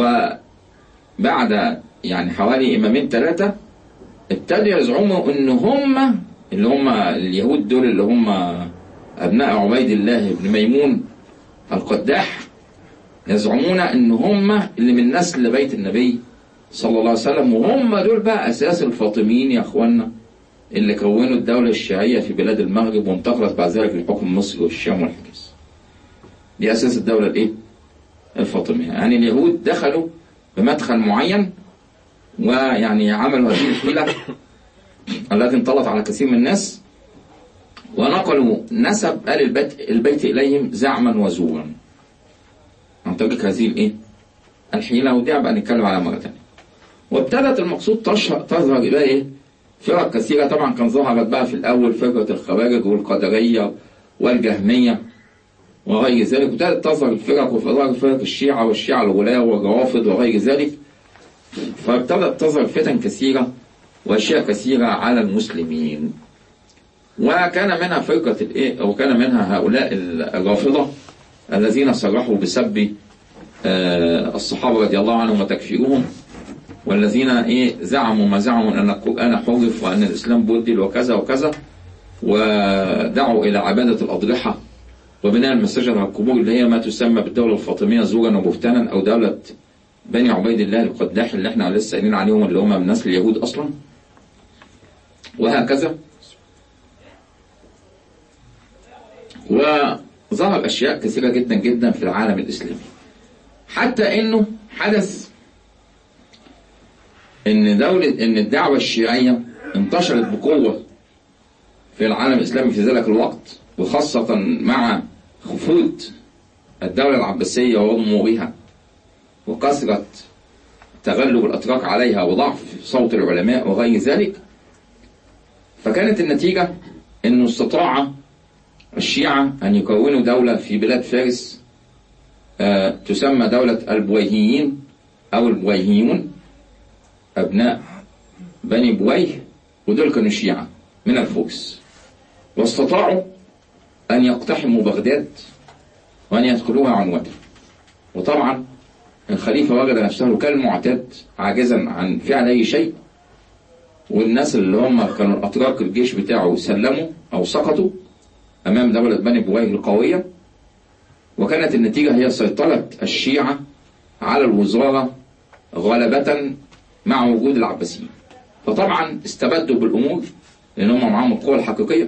وبعد يعني حوالي امامين ثلاثة ابتدوا يزعموا ان هم اللي هم اليهود دول اللي هم ابناء عبيد الله بن ميمون القداح يزعمون ان هم اللي من نسل بيت النبي صلى الله عليه وسلم وهم دول بقى اساس الفاطميين يا اخوانا اللي كونوا الدولة الشيعية في بلاد المغرب وانتقلت بعد ذلك لحكم مصر والشام والحجاز. دي اساس الدولة الايه؟ الفاطمية، يعني اليهود دخلوا بمدخل معين ويعني عملوا هذه الحيلة التي انطلت على كثير من الناس ونقلوا نسب آل البيت, البيت إليهم زعما وزورا عن طريق هذه الايه؟ الحيلة ودي بقى نتكلم على مرة ثانية. وابتدت المقصود تشهر تظهر بقى ايه؟ فرق كثيرة طبعا كان ظهرت بقى في الأول فرقة الخوارج والقدرية والجهمية وغير ذلك وابتدت تظهر الفرق وظهر فرق الشيعة والشيعة الغلاة والروافض وغير ذلك فابتدت تظهر فتن كثيرة وأشياء كثيرة على المسلمين وكان منها فرقة الإيه وكان منها هؤلاء الرافضة الذين صرحوا بسب آه، الصحابة رضي الله عنهم وتكفيرهم والذين ايه زعموا ما زعموا ان القران حرف وان الاسلام بدل وكذا وكذا ودعوا الى عباده الاضرحه وبناء المساجد على القبور اللي هي ما تسمى بالدوله الفاطميه زورا وبهتانا او دوله بني عبيد الله القداح اللي احنا لسه قايلين عليهم اللي هم من نسل اليهود اصلا وهكذا وظهر اشياء كثيره جدا جدا في العالم الاسلامي حتى انه حدث ان دولة ان الدعوة الشيعية انتشرت بقوة في العالم الاسلامي في ذلك الوقت وخاصة مع خفوت الدولة العباسية وضمورها وكثرة تغلب الاتراك عليها وضعف صوت العلماء وغير ذلك فكانت النتيجة انه استطاع الشيعة ان يكونوا دولة في بلاد فارس آه تسمى دولة البويهيين او البويهيون أبناء بني بويه ودول كانوا شيعة من الفرس واستطاعوا أن يقتحموا بغداد وأن يدخلوها عنوة وطبعا الخليفة وجد نفسه كالمعتاد عاجزا عن فعل أي شيء والناس اللي هم كانوا الأتراك الجيش بتاعه سلموا أو سقطوا أمام دولة بني بويه القوية وكانت النتيجة هي سيطرة الشيعة على الوزارة غلبة مع وجود العباسيين فطبعا استبدوا بالامور لان هم معاهم القوه الحقيقيه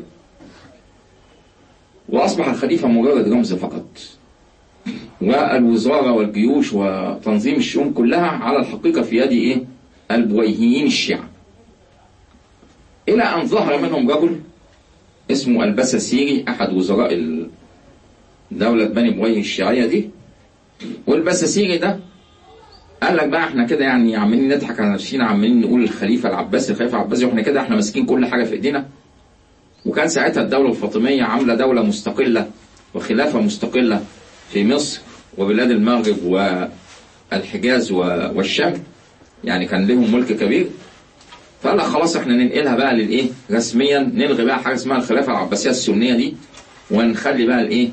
واصبح الخليفه مجرد رمز فقط والوزاره والجيوش وتنظيم الشؤون كلها على الحقيقه في يد ايه البويهيين الشيعه الى ان ظهر منهم رجل اسمه البساسيري احد وزراء دولة بني بويه الشيعية دي والبساسيري ده قال لك بقى احنا كده يعني عمالين نضحك على نفسنا عمالين نقول الخليفه العباسي الخليفه العباسي واحنا كده احنا ماسكين كل حاجه في ايدينا وكان ساعتها الدوله الفاطميه عامله دوله مستقله وخلافه مستقله في مصر وبلاد المغرب والحجاز والشام يعني كان لهم ملك كبير فقال لك خلاص احنا ننقلها بقى للايه رسميا نلغي بقى حاجه اسمها الخلافه العباسيه السنيه دي ونخلي بقى الايه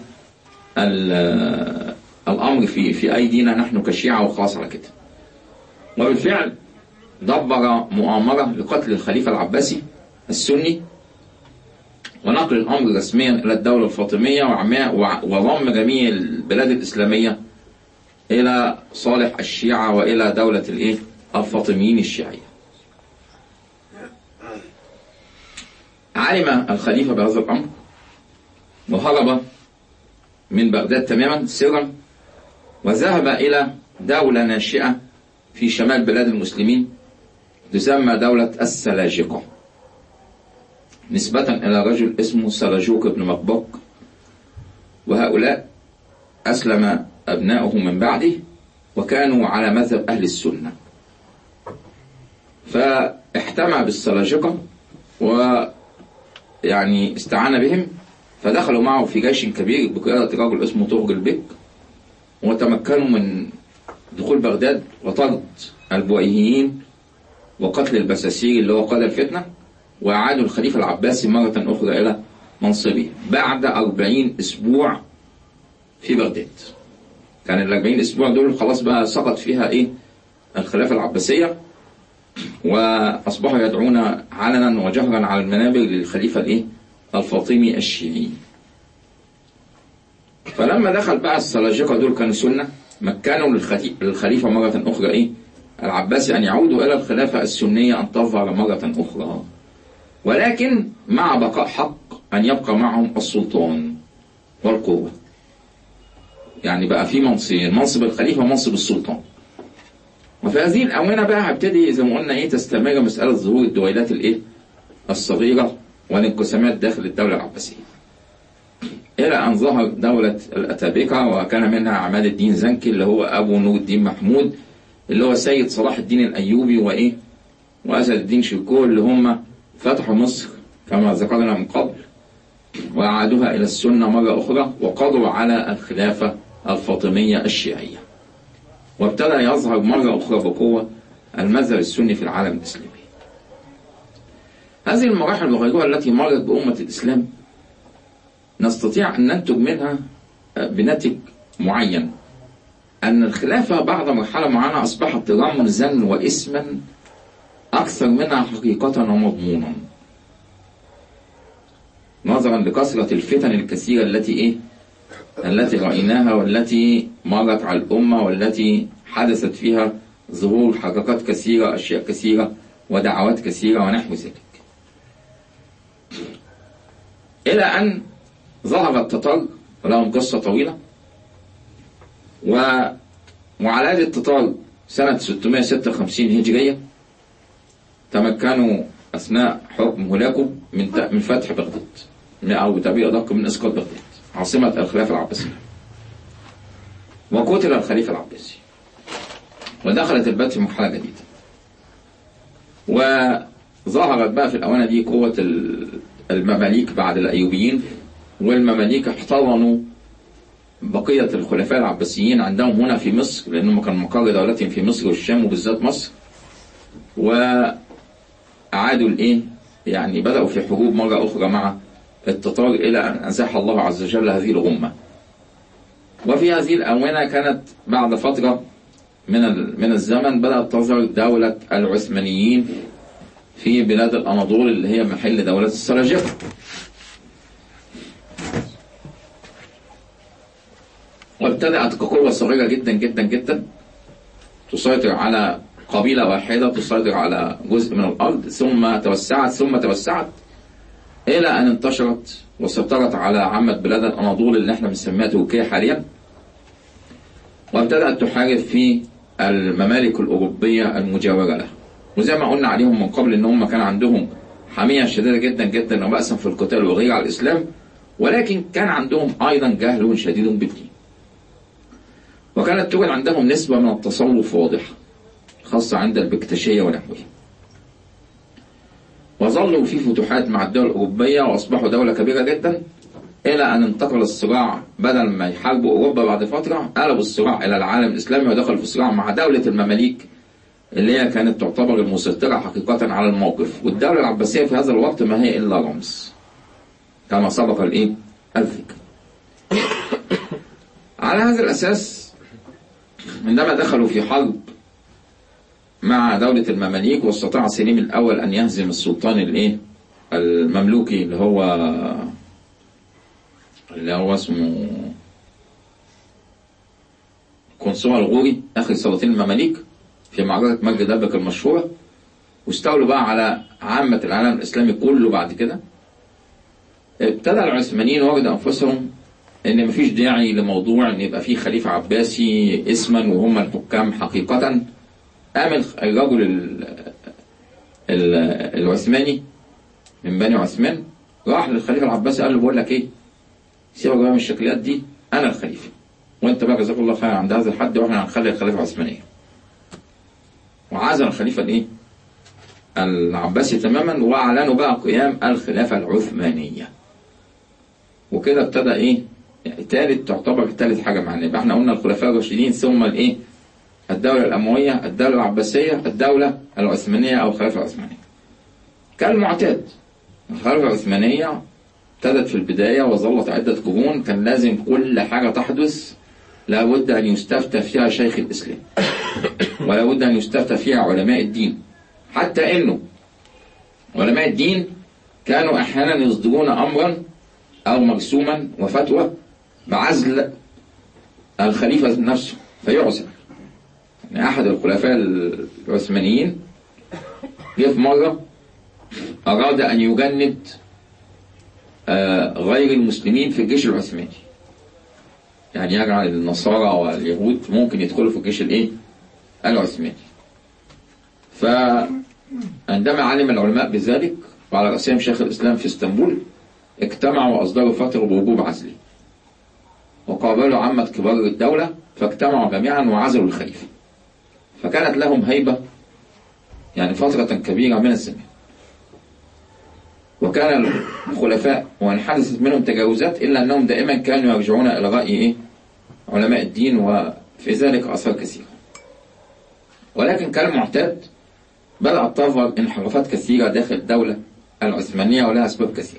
الامر في في ايدينا نحن كشيعه وخلاص على كده. وبالفعل دبر مؤامره لقتل الخليفه العباسي السني ونقل الامر رسميا الى الدوله الفاطميه وضم جميع البلاد الاسلاميه الى صالح الشيعه والى دوله الايه؟ الفاطميين الشيعيه. علم الخليفة بهذا الأمر وهرب من بغداد تماما سرا وذهب إلى دولة ناشئة في شمال بلاد المسلمين تسمى دولة السلاجقة نسبة إلى رجل اسمه سلاجوق بن مقبق وهؤلاء أسلم أبناؤه من بعده وكانوا على مذهب أهل السنة فاحتمى بالسلاجقة ويعني استعان بهم فدخلوا معه في جيش كبير بقيادة رجل اسمه طرق البك وتمكنوا من دخول بغداد وطرد البويهيين وقتل البساسير اللي هو قاد الفتنة وأعادوا الخليفة العباسي مرة أخرى إلى منصبه بعد أربعين أسبوع في بغداد كان الأربعين أسبوع دول خلاص بقى سقط فيها إيه الخلافة العباسية وأصبحوا يدعون علنا وجهرا على المنابر للخليفة الإيه الفاطمي الشيعي فلما دخل بقى السلاجقة دول كانوا سنة مكنوا للخليفة مرة أخرى إيه العباسي أن يعودوا إلى الخلافة السنية أن تظهر مرة أخرى ولكن مع بقاء حق أن يبقى معهم السلطان والقوة يعني بقى في منصبين منصب الخليفة ومنصب السلطان وفي هذه الآونة بقى هبتدي زي ما قلنا إيه تستمر مسألة ظهور الدويلات الإيه الصغيرة والانقسامات داخل الدولة العباسية إلى أن ظهر دولة الأتابكة وكان منها عماد الدين زنكي اللي هو أبو نور الدين محمود اللي هو سيد صلاح الدين الأيوبي وإيه وأسد الدين شيكو اللي هم فتحوا مصر كما ذكرنا من قبل وأعادوها إلى السنة مرة أخرى وقضوا على الخلافة الفاطمية الشيعية وابتدأ يظهر مرة أخرى بقوة المذهب السني في العالم الإسلامي هذه المراحل الغيرة التي مرت بأمة الإسلام نستطيع أن ننتج منها بنتج معين أن الخلافة بعد مرحلة معينة أصبحت رمزا واسما أكثر منها حقيقة ومضمونا نظرا لكثرة الفتن الكثيرة التي إيه التي رأيناها والتي مرت على الأمة والتي حدثت فيها ظهور حركات كثيرة أشياء كثيرة ودعوات كثيرة ونحو ذلك إلى أن ظهر التتار ولهم قصة طويلة وعلى يد التتار سنة 656 هجرية تمكنوا أثناء حكم هولاكو من من فتح بغداد أو تعبير أدق من إسقاط بغداد عاصمة الخلافة العباسية وقتل الخليفة العباسي ودخلت البلد في مرحلة جديدة وظهرت بقى في الأوانة دي قوة المماليك بعد الأيوبيين والمماليك احتضنوا بقية الخلفاء العباسيين عندهم هنا في مصر لأنهم كان مقر دولتهم في مصر والشام وبالذات مصر وأعادوا الإيه يعني بدأوا في حروب مرة أخرى مع التتار إلى أن أزاح الله عز وجل هذه الغمة وفي هذه الآونة كانت بعد فترة من من الزمن بدأت تظهر دولة العثمانيين في بلاد الأناضول اللي هي محل دولة السلاجقة وابتدأت كقوة صغيرة جدا جدا جدا تسيطر على قبيلة واحدة تسيطر على جزء من الأرض ثم توسعت ثم توسعت إلى أن انتشرت وسيطرت على عامة بلاد الأناضول اللي احنا بنسميها تركيا حاليا وابتدأت تحارب في الممالك الأوروبية المجاورة لها وزي ما قلنا عليهم من قبل ان هم كان عندهم حمية شديدة جدا جدا وبأسا في القتال وغير على الإسلام ولكن كان عندهم أيضا جهل شديد بالدين وكانت توجد عندهم نسبة من التصوف واضحة خاصة عند البكتشية ونحوها وظلوا في فتوحات مع الدول الأوروبية وأصبحوا دولة كبيرة جدا إلى أن انتقل الصراع بدل ما يحاربوا أوروبا بعد فترة قلبوا الصراع إلى العالم الإسلامي ودخلوا في صراع مع دولة المماليك اللي هي كانت تعتبر المسيطرة حقيقة على الموقف والدولة العباسية في هذا الوقت ما هي إلا رمز كما سبق الإيه الذكر على هذا الأساس عندما دخلوا في حرب مع دولة المماليك واستطاع سليم الأول أن يهزم السلطان الإيه المملوكي اللي هو اللي هو اسمه قنصوة الغوري آخر سلاطين المماليك في معركة مجد دبك المشهورة واستولوا بقى على عامة العالم الإسلامي كله بعد كده ابتدى العثمانيين وجدوا أنفسهم إن مفيش داعي لموضوع إن يبقى فيه خليفة عباسي اسما وهم الحكام حقيقة قام الرجل ال- ال- العثماني من بني عثمان راح للخليفة العباسي قال له بقول لك إيه سيبك بقى من الشكليات دي أنا الخليفة وأنت بقى جزاك الله خير عند هذا الحد وإحنا هنخلي الخليفة العثمانية وعزل الخليفة الإيه العباسي تماما واعلنوا بقى قيام الخلافه العثمانيه وكده ابتدى ايه يعني تالت تعتبر تالت حاجه معانا يبقى احنا قلنا الخلفاء الراشدين ثم الايه الدوله الامويه الدوله العباسيه الدوله العثمانيه او الخلافه العثمانيه كالمعتاد الخلافه العثمانيه ابتدت في البدايه وظلت عده قرون كان لازم كل حاجه تحدث لابد ان يستفتى فيها شيخ الاسلام ولابد ان يستفتى فيها علماء الدين حتى انه علماء الدين كانوا احيانا يصدرون امرا او مرسوما وفتوى بعزل الخليفه نفسه فيعزل يعني احد الخلفاء العثمانيين جه في مره اراد ان يجند آه، غير المسلمين في الجيش العثماني يعني يجعل النصارى واليهود ممكن يدخلوا في الجيش الايه العثماني فعندما علم العلماء بذلك وعلى رأسهم شيخ الإسلام في اسطنبول اجتمعوا وأصدروا فتوى بوجوب عزله وقابلوا عامة كبار الدولة فاجتمعوا جميعا وعزلوا الخليفة فكانت لهم هيبة يعني فترة كبيرة من الزمان وكان الخلفاء وإن حدثت منهم تجاوزات إلا أنهم دائما كانوا يرجعون إلى رأي إيه؟ علماء الدين وفي ذلك أثر كثير ولكن كالمعتاد بدأت تظهر انحرافات كثيرة داخل الدولة العثمانية ولها أسباب كثيرة.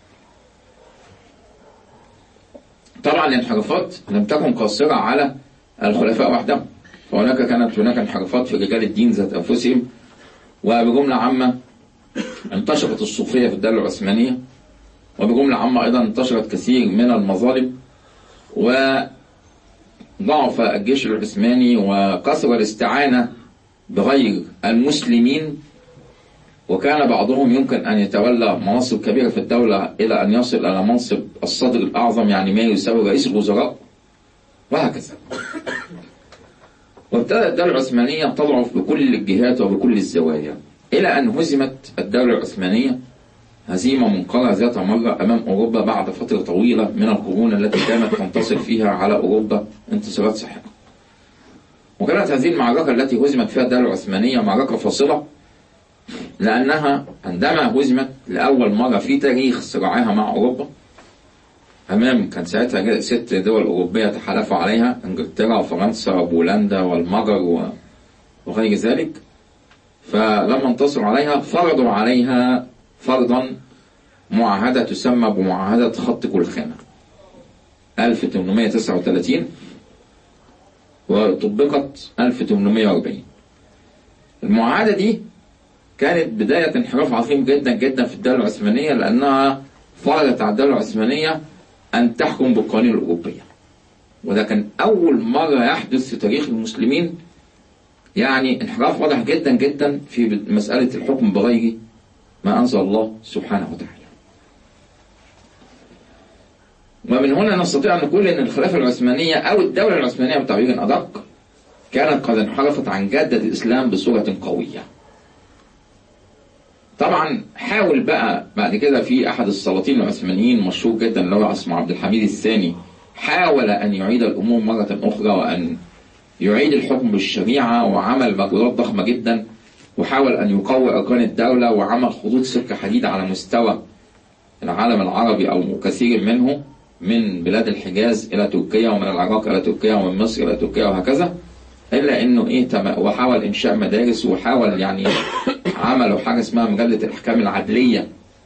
طبعا الانحرافات لم تكن قاصرة على الخلفاء وحدهم فهناك كانت هناك انحرافات في رجال الدين ذات أنفسهم وبجملة عامة انتشرت الصوفية في الدولة العثمانية وبجملة عامة أيضا انتشرت كثير من المظالم وضعف الجيش العثماني وكثر الاستعانة بغير المسلمين وكان بعضهم يمكن أن يتولى مناصب كبيرة في الدولة إلى أن يصل إلى منصب الصدر الأعظم يعني ما يساوي رئيس الوزراء وهكذا وابتدأت الدولة العثمانية تضعف بكل الجهات وبكل الزوايا إلى أن هزمت الدولة العثمانية هزيمة منقرة ذات مرة أمام أوروبا بعد فترة طويلة من القرون التي كانت تنتصر فيها على أوروبا انتصارات ساحقة وكانت هذه المعركة التي هزمت فيها الدولة العثمانية معركة فاصلة لأنها عندما هزمت لأول مرة في تاريخ صراعها مع أوروبا أمام كان ساعتها ست دول أوروبية تحالفوا عليها إنجلترا وفرنسا وبولندا والمجر وغير ذلك فلما انتصروا عليها فرضوا عليها فرضا معاهدة تسمى بمعاهدة خط كلخانة 1839 وطبقت 1840 المعاهدة دي كانت بداية انحراف عظيم جدا جدا في الدولة العثمانية لأنها فرضت على الدولة العثمانية أن تحكم بالقوانين الأوروبية وده كان أول مرة يحدث في تاريخ المسلمين يعني انحراف واضح جدا جدا في مسألة الحكم بغير ما أنزل الله سبحانه وتعالى ومن هنا نستطيع أن نقول أن الخلافة العثمانية أو الدولة العثمانية بتعبير أدق كانت قد انحرفت عن جادة الإسلام بصورة قوية طبعا حاول بقى بعد كده في أحد السلاطين العثمانيين مشهور جدا اللي هو اسمه عبد الحميد الثاني حاول أن يعيد الأمور مرة أخرى وأن يعيد الحكم بالشريعة وعمل مجهودات ضخمة جدا وحاول أن يقوي أركان الدولة وعمل خطوط سكة حديد على مستوى العالم العربي أو كثير منه من بلاد الحجاز إلى تركيا ومن العراق إلى تركيا ومن مصر إلى تركيا وهكذا إلا إنه إيه تم وحاول إنشاء مدارس وحاول يعني عملوا حاجة اسمها مجلة الأحكام العدلية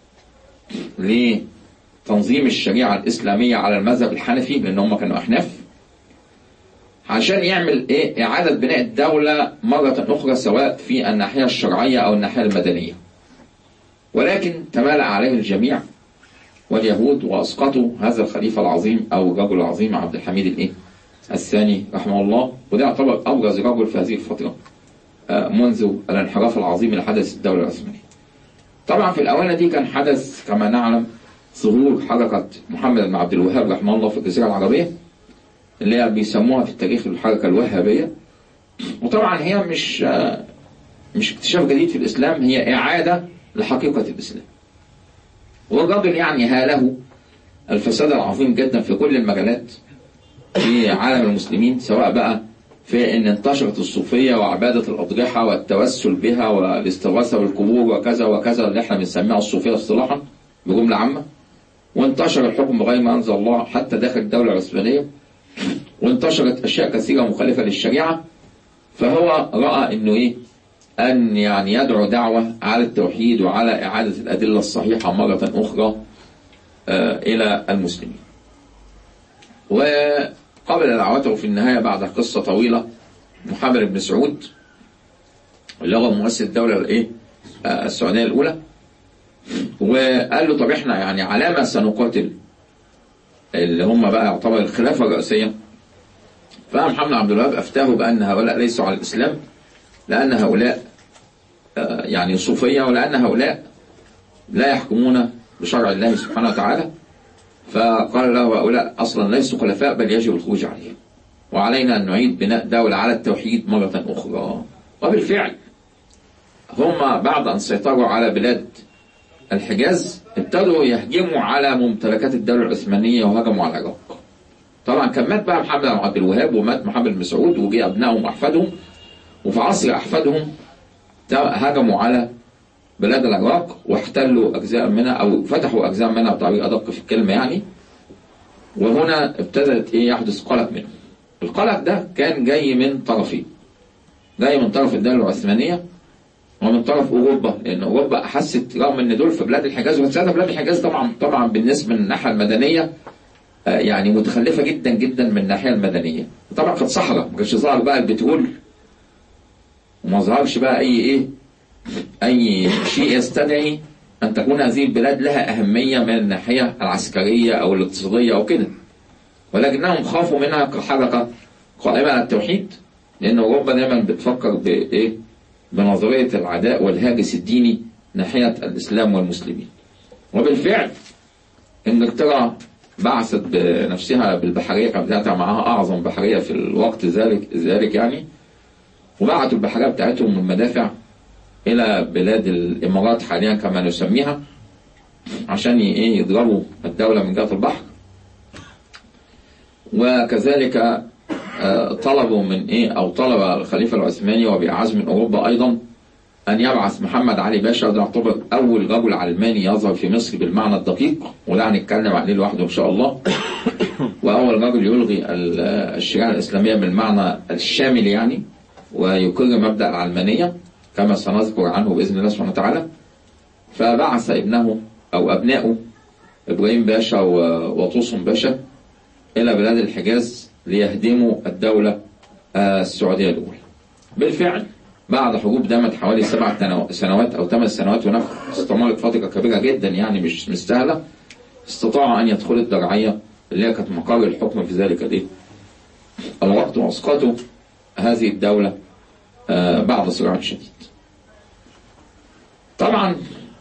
لتنظيم الشريعة الإسلامية على المذهب الحنفي لأن هم كانوا أحناف عشان يعمل إيه إعادة بناء الدولة مرة أخرى سواء في الناحية الشرعية أو الناحية المدنية ولكن تمالأ عليه الجميع واليهود واسقطوا هذا الخليفه العظيم او الرجل العظيم عبد الحميد الايه؟ الثاني رحمه الله وده يعتبر ابرز رجل في هذه الفتره منذ الانحراف العظيم اللي حدث الدوله العثمانيه. طبعا في الاونه دي كان حدث كما نعلم ظهور حركة محمد بن عبد الوهاب رحمه الله في الجزيرة العربية اللي هي بيسموها في التاريخ الحركة الوهابية وطبعا هي مش مش اكتشاف جديد في الإسلام هي إعادة لحقيقة الإسلام والرجل يعني هاله الفساد العظيم جدا في كل المجالات في عالم المسلمين سواء بقى في ان انتشرت الصوفيه وعباده الاضرحه والتوسل بها والاستغاثه بالقبور وكذا وكذا اللي احنا بنسميها الصوفيه اصطلاحا بجمله عامه وانتشر الحكم بغير ما انزل الله حتى داخل الدوله العثمانيه وانتشرت اشياء كثيره مخالفه للشريعه فهو راى انه ايه ان يعني يدعو دعوه على التوحيد وعلى اعاده الادله الصحيحه مره اخرى الى المسلمين وقبل دعوته في النهاية بعد قصة طويلة محمد بن سعود اللي هو مؤسس الدولة الايه السعودية الأولى وقال له طب احنا يعني على ما سنقاتل اللي هم بقى يعتبر الخلافة الرئيسية فمحمد عبد الوهاب أفتاه بأن هؤلاء ليسوا على الإسلام لأن هؤلاء يعني صوفية ولأن هؤلاء لا يحكمون بشرع الله سبحانه وتعالى فقال له هؤلاء أصلا ليسوا خلفاء بل يجب الخروج عليهم وعلينا أن نعيد بناء دولة على التوحيد مرة أخرى وبالفعل هم بعد أن سيطروا على بلاد الحجاز ابتدوا يهجموا على ممتلكات الدولة العثمانية وهجموا على العراق طبعا كان مات بقى محمد بن عبد الوهاب ومات محمد بن مسعود وجي أبنائهم وأحفادهم وفي عصر أحفادهم هجموا على بلاد العراق واحتلوا أجزاء منها أو فتحوا أجزاء منها بطريقة أدق في الكلمة يعني وهنا ابتدت إيه يحدث قلق منهم القلق ده كان جاي من طرفين جاي من طرف الدولة العثمانية ومن طرف أوروبا لأن أوروبا أحست رغم إن دول في بلاد الحجاز وساعتها بلاد الحجاز طبعا طبعا بالنسبة للناحية المدنية يعني متخلفة جدا جدا من الناحية المدنية طبعا كانت صحراء ما كانش ظهر بقى البترول وما ظهرش بقى أي إيه أي شيء يستدعي أن تكون هذه البلاد لها أهمية من الناحية العسكرية أو الاقتصادية أو كده ولكنهم خافوا منها كحركة قائمة على التوحيد لأن أوروبا دايما بتفكر بإيه بنظرية العداء والهاجس الديني ناحية الإسلام والمسلمين وبالفعل إنجلترا بعثت بنفسها بالبحرية كانت بتاعتها معاها أعظم بحرية في الوقت ذلك ذلك يعني وبعتوا البحرية بتاعتهم من المدافع إلى بلاد الإمارات حاليا كما نسميها عشان إيه يضربوا الدولة من جهة البحر وكذلك طلبوا من إيه أو طلب الخليفة العثماني وبأعز من أوروبا أيضا أن يبعث محمد علي باشا وده يعتبر أول رجل علماني يظهر في مصر بالمعنى الدقيق وده هنتكلم عليه لوحده إن شاء الله وأول رجل يلغي الشريعة الإسلامية بالمعنى الشامل يعني ويقر مبدأ العلمانية كما سنذكر عنه بإذن الله سبحانه وتعالى فبعث ابنه أو أبنائه إبراهيم باشا وطوسم باشا إلى بلاد الحجاز ليهدموا الدولة السعودية الأولى بالفعل بعد حروب دامت حوالي سبع سنوات أو ثمان سنوات هناك استمرت فترة كبيرة جدا يعني مش مستاهلة استطاعوا أن يدخلوا الدرعية اللي هي كانت مقر الحكم في ذلك الإيه؟ الوقت وأسقطوا هذه الدولة بعد صراع شديد طبعا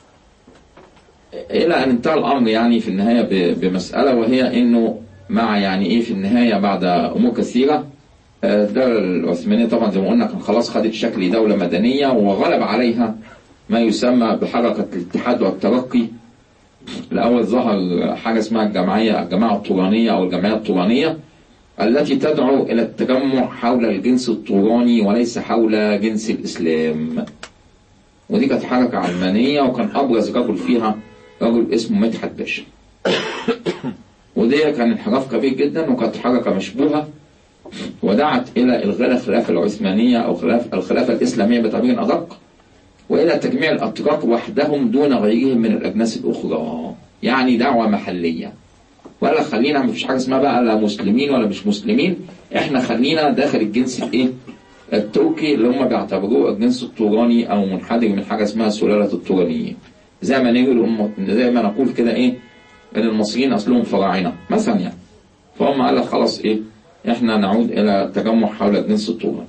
إلى أن انتهى الأمر يعني في النهاية بمسألة وهي أنه مع يعني إيه في النهاية بعد أمور كثيرة الدولة العثمانية طبعا زي ما قلنا كان خلاص خدت شكل دولة مدنية وغلب عليها ما يسمى بحركة الاتحاد والترقي الأول ظهر حاجة اسمها الجمعية الجماعة الطورانية أو الجمعية الطورانية التي تدعو إلى التجمع حول الجنس الطوراني وليس حول جنس الإسلام ودي كانت حركة علمانية وكان أبرز رجل فيها رجل اسمه مدحت باشا ودي كان انحراف كبير جدا وكانت حركة مشبوهة ودعت إلى إلغاء الخلافة العثمانية أو خلاف الخلافة الإسلامية بتعبير أدق وإلى تجميع الأتراك وحدهم دون غيرهم من الأجناس الأخرى يعني دعوة محلية ولا خلينا مفيش حاجة اسمها بقى لا مسلمين ولا مش مسلمين احنا خلينا داخل الجنس الايه التركي اللي هم بيعتبروه الجنس الطوراني او منحدر من حاجة اسمها سلالة الطورانيين زي ما نقول زي ما نقول كده ايه ان المصريين اصلهم فراعنة مثلا يعني فهم قال لك خلاص ايه احنا نعود الى التجمع حول الجنس الطوراني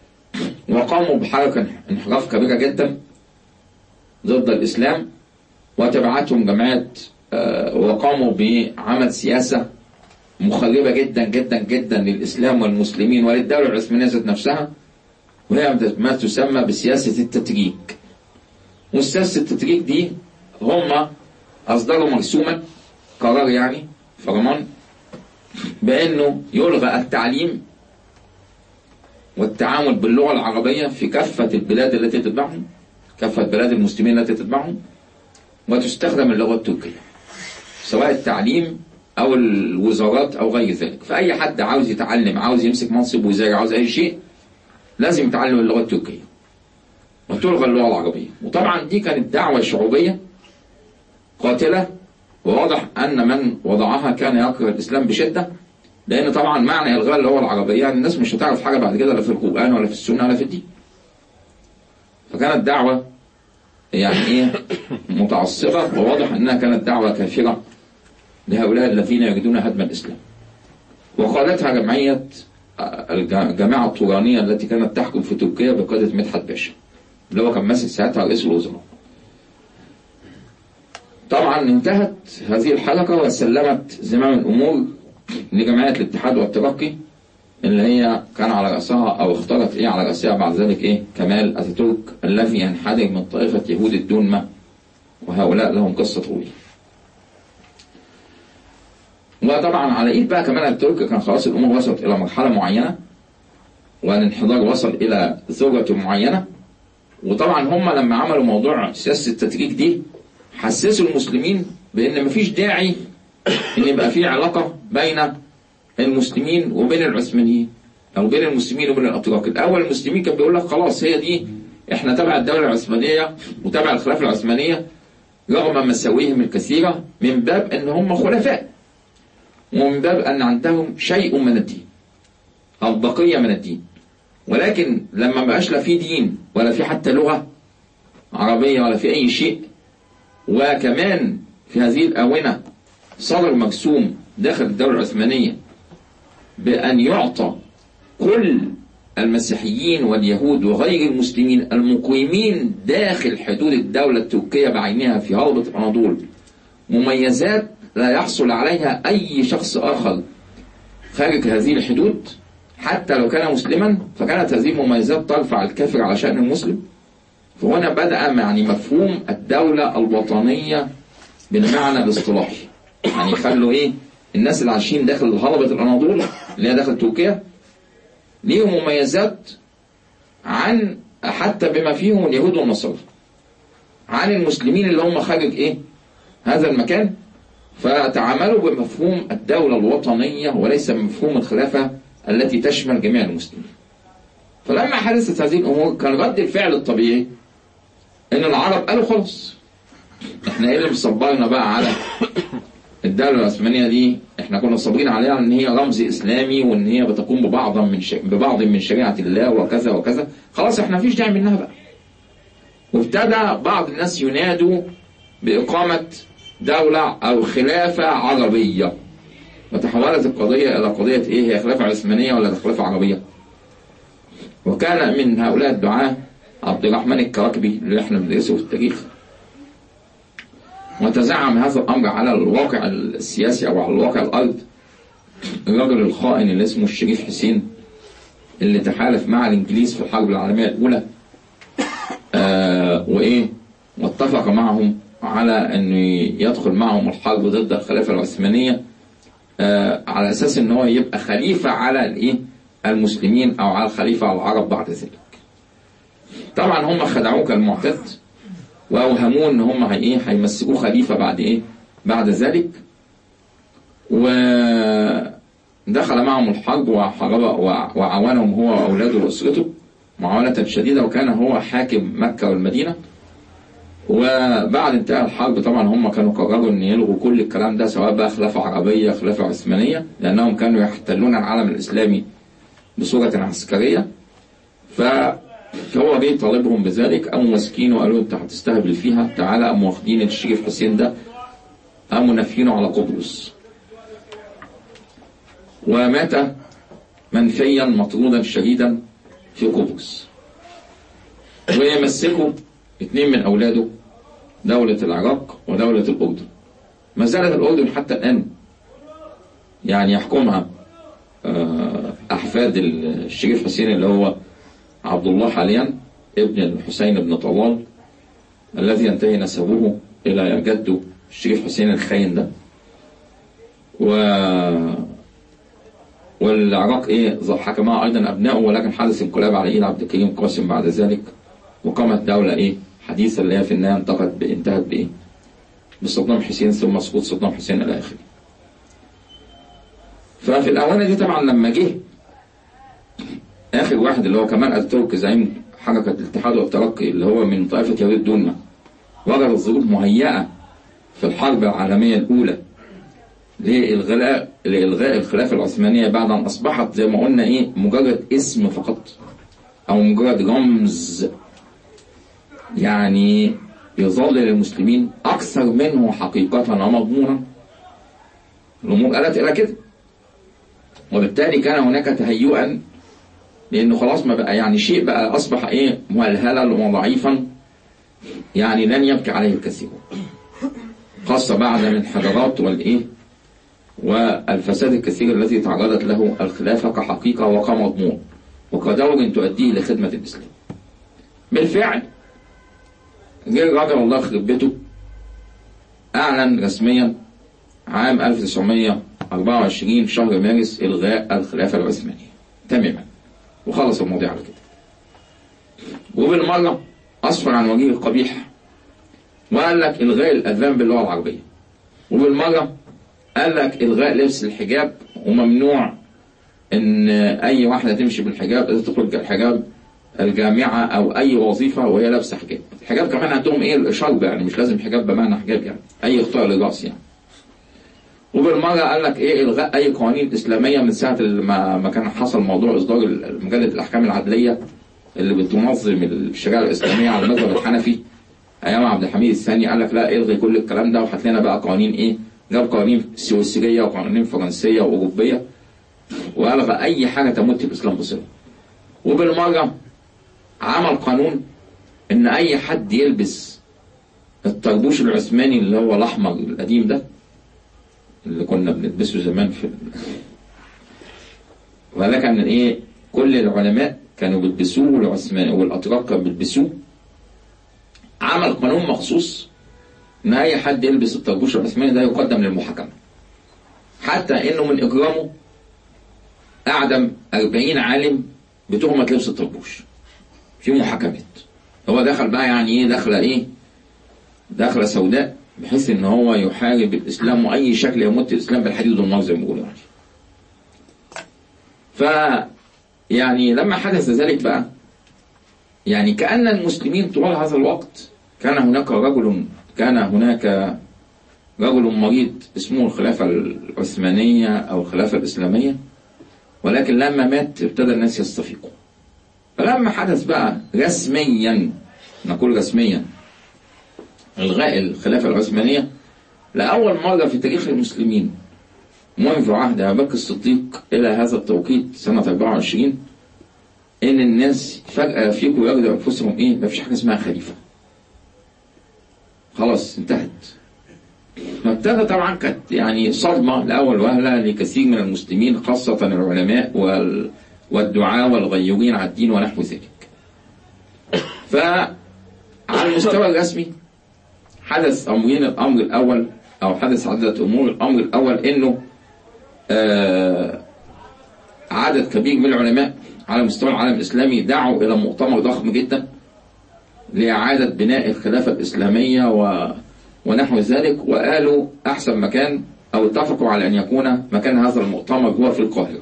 وقاموا بحركة انحراف كبيرة جدا ضد الاسلام وتبعتهم جماعات آه، وقاموا بعمل سياسة مخربة جدا جدا جدا للإسلام والمسلمين وللدولة العثمانية ذات نفسها وهي ما تسمى بسياسة التتريك وسياسة التتريك دي هم أصدروا مرسوما قرار يعني فرمان بأنه يلغى التعليم والتعامل باللغة العربية في كافة البلاد التي تتبعهم كافة بلاد المسلمين التي تتبعهم وتستخدم اللغة التركية سواء التعليم أو الوزارات أو غير ذلك فأي حد عاوز يتعلم عاوز يمسك منصب وزاري عاوز أي شيء لازم يتعلم اللغة التركية وتلغى اللغة العربية وطبعا دي كانت دعوة شعوبية قاتلة وواضح أن من وضعها كان يكره الإسلام بشدة لأن طبعا معنى إلغاء اللغة العربية يعني الناس مش هتعرف حاجة بعد كده لا في القرآن ولا في السنة ولا في الدين فكانت دعوة يعني إيه متعصبة وواضح أنها كانت دعوة كافرة لهؤلاء الذين يريدون هدم الإسلام وقالتها جمعية الجماعة الطورانية التي كانت تحكم في تركيا بقيادة مدحت باشا اللي هو كان ماسك ساعتها رئيس الوزراء طبعا انتهت هذه الحلقة وسلمت زمام الأمور لجمعية الاتحاد والترقي اللي هي كان على رأسها أو اختارت إيه على رأسها بعد ذلك إيه كمال أتاتورك الذي ينحدر من طائفة يهود الدنمة وهؤلاء لهم قصة طويلة وطبعا على إيد بقى كمال أتاتورك كان خلاص الأمور وصلت إلى مرحلة معينة والانحدار وصل إلى ذروة معينة وطبعا هم لما عملوا موضوع سياسة التتريك دي حسسوا المسلمين بأن مفيش داعي أن يبقى في علاقة بين المسلمين وبين العثمانيين أو بين المسلمين وبين الأتراك الأول المسلمين كان بيقول لك خلاص هي دي إحنا تبع الدولة العثمانية وتبع الخلافة العثمانية رغم مساويهم الكثيرة من باب أن هم خلفاء ومن باب أن عندهم شيء من الدين أو بقية من الدين ولكن لما بقاش لا في دين ولا في حتى لغة عربية ولا في أي شيء وكمان في هذه الآونة صدر مرسوم داخل الدولة العثمانية بأن يعطى كل المسيحيين واليهود وغير المسلمين المقيمين داخل حدود الدولة التركية بعينها في هضبة الأناضول مميزات لا يحصل عليها أي شخص آخر خارج هذه الحدود حتى لو كان مسلما فكانت هذه المميزات ترفع الكافر على شأن المسلم فهنا بدأ يعني مفهوم الدولة الوطنية بالمعنى الاصطلاحي يعني يخلوا ايه الناس اللي عايشين داخل هضبة الأناضول اللي هي داخل تركيا ليهم مميزات عن حتى بما فيهم اليهود والنصارى عن المسلمين اللي هم خارج ايه هذا المكان فتعاملوا بمفهوم الدولة الوطنية وليس بمفهوم الخلافة التي تشمل جميع المسلمين فلما حدثت هذه الأمور كان رد الفعل الطبيعي إن العرب قالوا خلاص إحنا إيه اللي مصبرنا بقى على الدولة العثمانية دي إحنا كنا صابرين عليها إن هي رمز إسلامي وإن هي بتقوم ببعض من ش... ببعض من شريعة الله وكذا وكذا خلاص إحنا مفيش داعي منها بقى وابتدى بعض الناس ينادوا بإقامة دولة أو خلافة عربية وتحولت القضية إلى قضية إيه هي خلافة عثمانية ولا خلافة عربية وكان من هؤلاء الدعاة عبد الرحمن الكواكبي اللي احنا بندرسه في التاريخ وتزعم هذا الأمر على الواقع السياسي أو على الواقع الأرض الرجل الخائن اللي اسمه الشريف حسين اللي تحالف مع الإنجليز في الحرب العالمية الأولى آه وإيه واتفق معهم على أن يدخل معهم الحرب ضد الخلافة العثمانية آه على أساس أن هو يبقى خليفة على الإيه المسلمين أو على الخليفة على العرب بعد ذلك طبعا هم خدعوه كالمعتد واوهموه ان هم هي ايه هيمسكوه خليفه بعد ايه بعد ذلك ودخل معهم الحرب وحارب وعاونهم هو واولاده واسرته معاونة شديدة وكان هو حاكم مكة والمدينة وبعد انتهاء الحرب طبعا هم كانوا قرروا ان يلغوا كل الكلام ده سواء بقى خلافة عربية خلافة عثمانية لانهم كانوا يحتلون العالم الاسلامي بصورة عسكرية ف فهو جاي طالبهم بذلك قاموا ماسكينه وقالوا انت هتستهبل فيها تعالى قاموا واخدين الشريف حسين ده قاموا نافينه على قبرص ومات منفيا مطرودا شديدا في قبرص ويمسكوا اثنين من اولاده دولة العراق ودولة الأردن ما زالت الأردن حتى الآن يعني يحكمها آه، أحفاد الشريف حسين اللي هو عبد الله حاليا ابن الحسين بن طلال الذي ينتهي نسبه إلى جده الشريف حسين الخاين ده و والعراق ايه حكمها ايضا ابنائه ولكن حدث انقلاب على ايد عبد الكريم قاسم بعد ذلك وقامت دولة ايه حديثة اللي هي في النهاية انتهت انتهت بايه بصدام حسين ثم سقوط صدام حسين الى اخره ففي الاوانه دي طبعا لما جه اخر واحد اللي هو كمال اتاتورك زعيم حركة الاتحاد والترقي اللي هو من طائفة يهود دونما وجد الظروف مهيئة في الحرب العالمية الأولى لإلغاء لإلغاء الخلافة العثمانية بعد أن أصبحت زي ما قلنا إيه مجرد اسم فقط أو مجرد رمز يعني يظل للمسلمين أكثر منه حقيقة ومضمونا الأمور آلت إلى كده وبالتالي كان هناك تهيئا لأنه خلاص ما بقى يعني شيء بقى أصبح إيه مهلهلا وضعيفا يعني لن يبكي عليه الكثير خاصة بعد من حضارات والإيه والفساد الكثير الذي تعرضت له الخلافة كحقيقة وكمضمون وكدور تؤديه لخدمة الإسلام بالفعل جه الراجل الله يخرب بيته أعلن رسميا عام 1924 شهر مارس إلغاء الخلافة العثمانية تماما وخلص الموضوع على كده وبالمرة أصفر عن وجيه القبيح وقال لك إلغاء الأذان باللغة العربية وبالمرة قال لك إلغاء لبس الحجاب وممنوع إن أي واحدة تمشي بالحجاب إذا تخرج الحجاب الجامعة أو أي وظيفة وهي لابسة حجاب الحجاب كمان عندهم إيه الشرب يعني مش لازم حجاب بمعنى حجاب يعني أي إخطاء للرأس يعني وبالمرة قال لك إيه إلغاء أي قوانين إسلامية من ساعة ما ما كان حصل موضوع إصدار مجلة الأحكام العدلية اللي بتنظم الشريعة الإسلامية على المذهب الحنفي أيام عبد الحميد الثاني قال لك لا إلغي كل الكلام ده وهات لنا بقى قوانين إيه جاب قوانين سويسرية وقوانين فرنسية وأوروبية وألغى أي حاجة تمت الإسلام بصلة وبالمرة عمل قانون إن أي حد يلبس الطربوش العثماني اللي هو الأحمر القديم ده اللي كنا بنلبسه زمان في وده كان إيه كل العلماء كانوا بيلبسوه والعثمان والأتراك كانوا بيلبسوه عمل قانون مخصوص ان اي حد يلبس الطربوش العثماني ده يقدم للمحاكمه حتى انه من اجرامه اعدم 40 عالم بتهمه لبس الطربوش في محاكمات هو دخل بقى يعني ايه دخله ايه دخله سوداء بحيث ان هو يحارب الاسلام واي شكل يمت الاسلام بالحديد والنار زي ما بيقولوا يعني ف يعني لما حدث ذلك بقى يعني كأن المسلمين طوال هذا الوقت كان هناك رجل كان هناك رجل مريض اسمه الخلافة العثمانية أو الخلافة الإسلامية ولكن لما مات ابتدى الناس يستفيقوا فلما حدث بقى رسميا نقول رسميا إلغاء الخلافة العثمانية لأول مرة في تاريخ المسلمين منذ عهد أبي بكر الصديق إلى هذا التوقيت سنة 24 إن الناس فجأة فيكم يجدوا أنفسهم إيه مفيش حاجة اسمها خليفة خلاص انتهت فابتدى طبعا كانت يعني صدمة لأول وهلة لكثير من المسلمين خاصة العلماء وال والدعاة والغيورين على الدين ونحو ذلك فعلى المستوى الرسمي حدث أمرين الأمر الأول أو حدث عدة أمور الأمر الأول إنه آه عدد كبير من العلماء على مستوى العالم الإسلامي دعوا إلى مؤتمر ضخم جدا لإعادة بناء الخلافة الإسلامية و... ونحو ذلك وقالوا أحسن مكان أو اتفقوا على أن يكون مكان هذا المؤتمر هو في القاهرة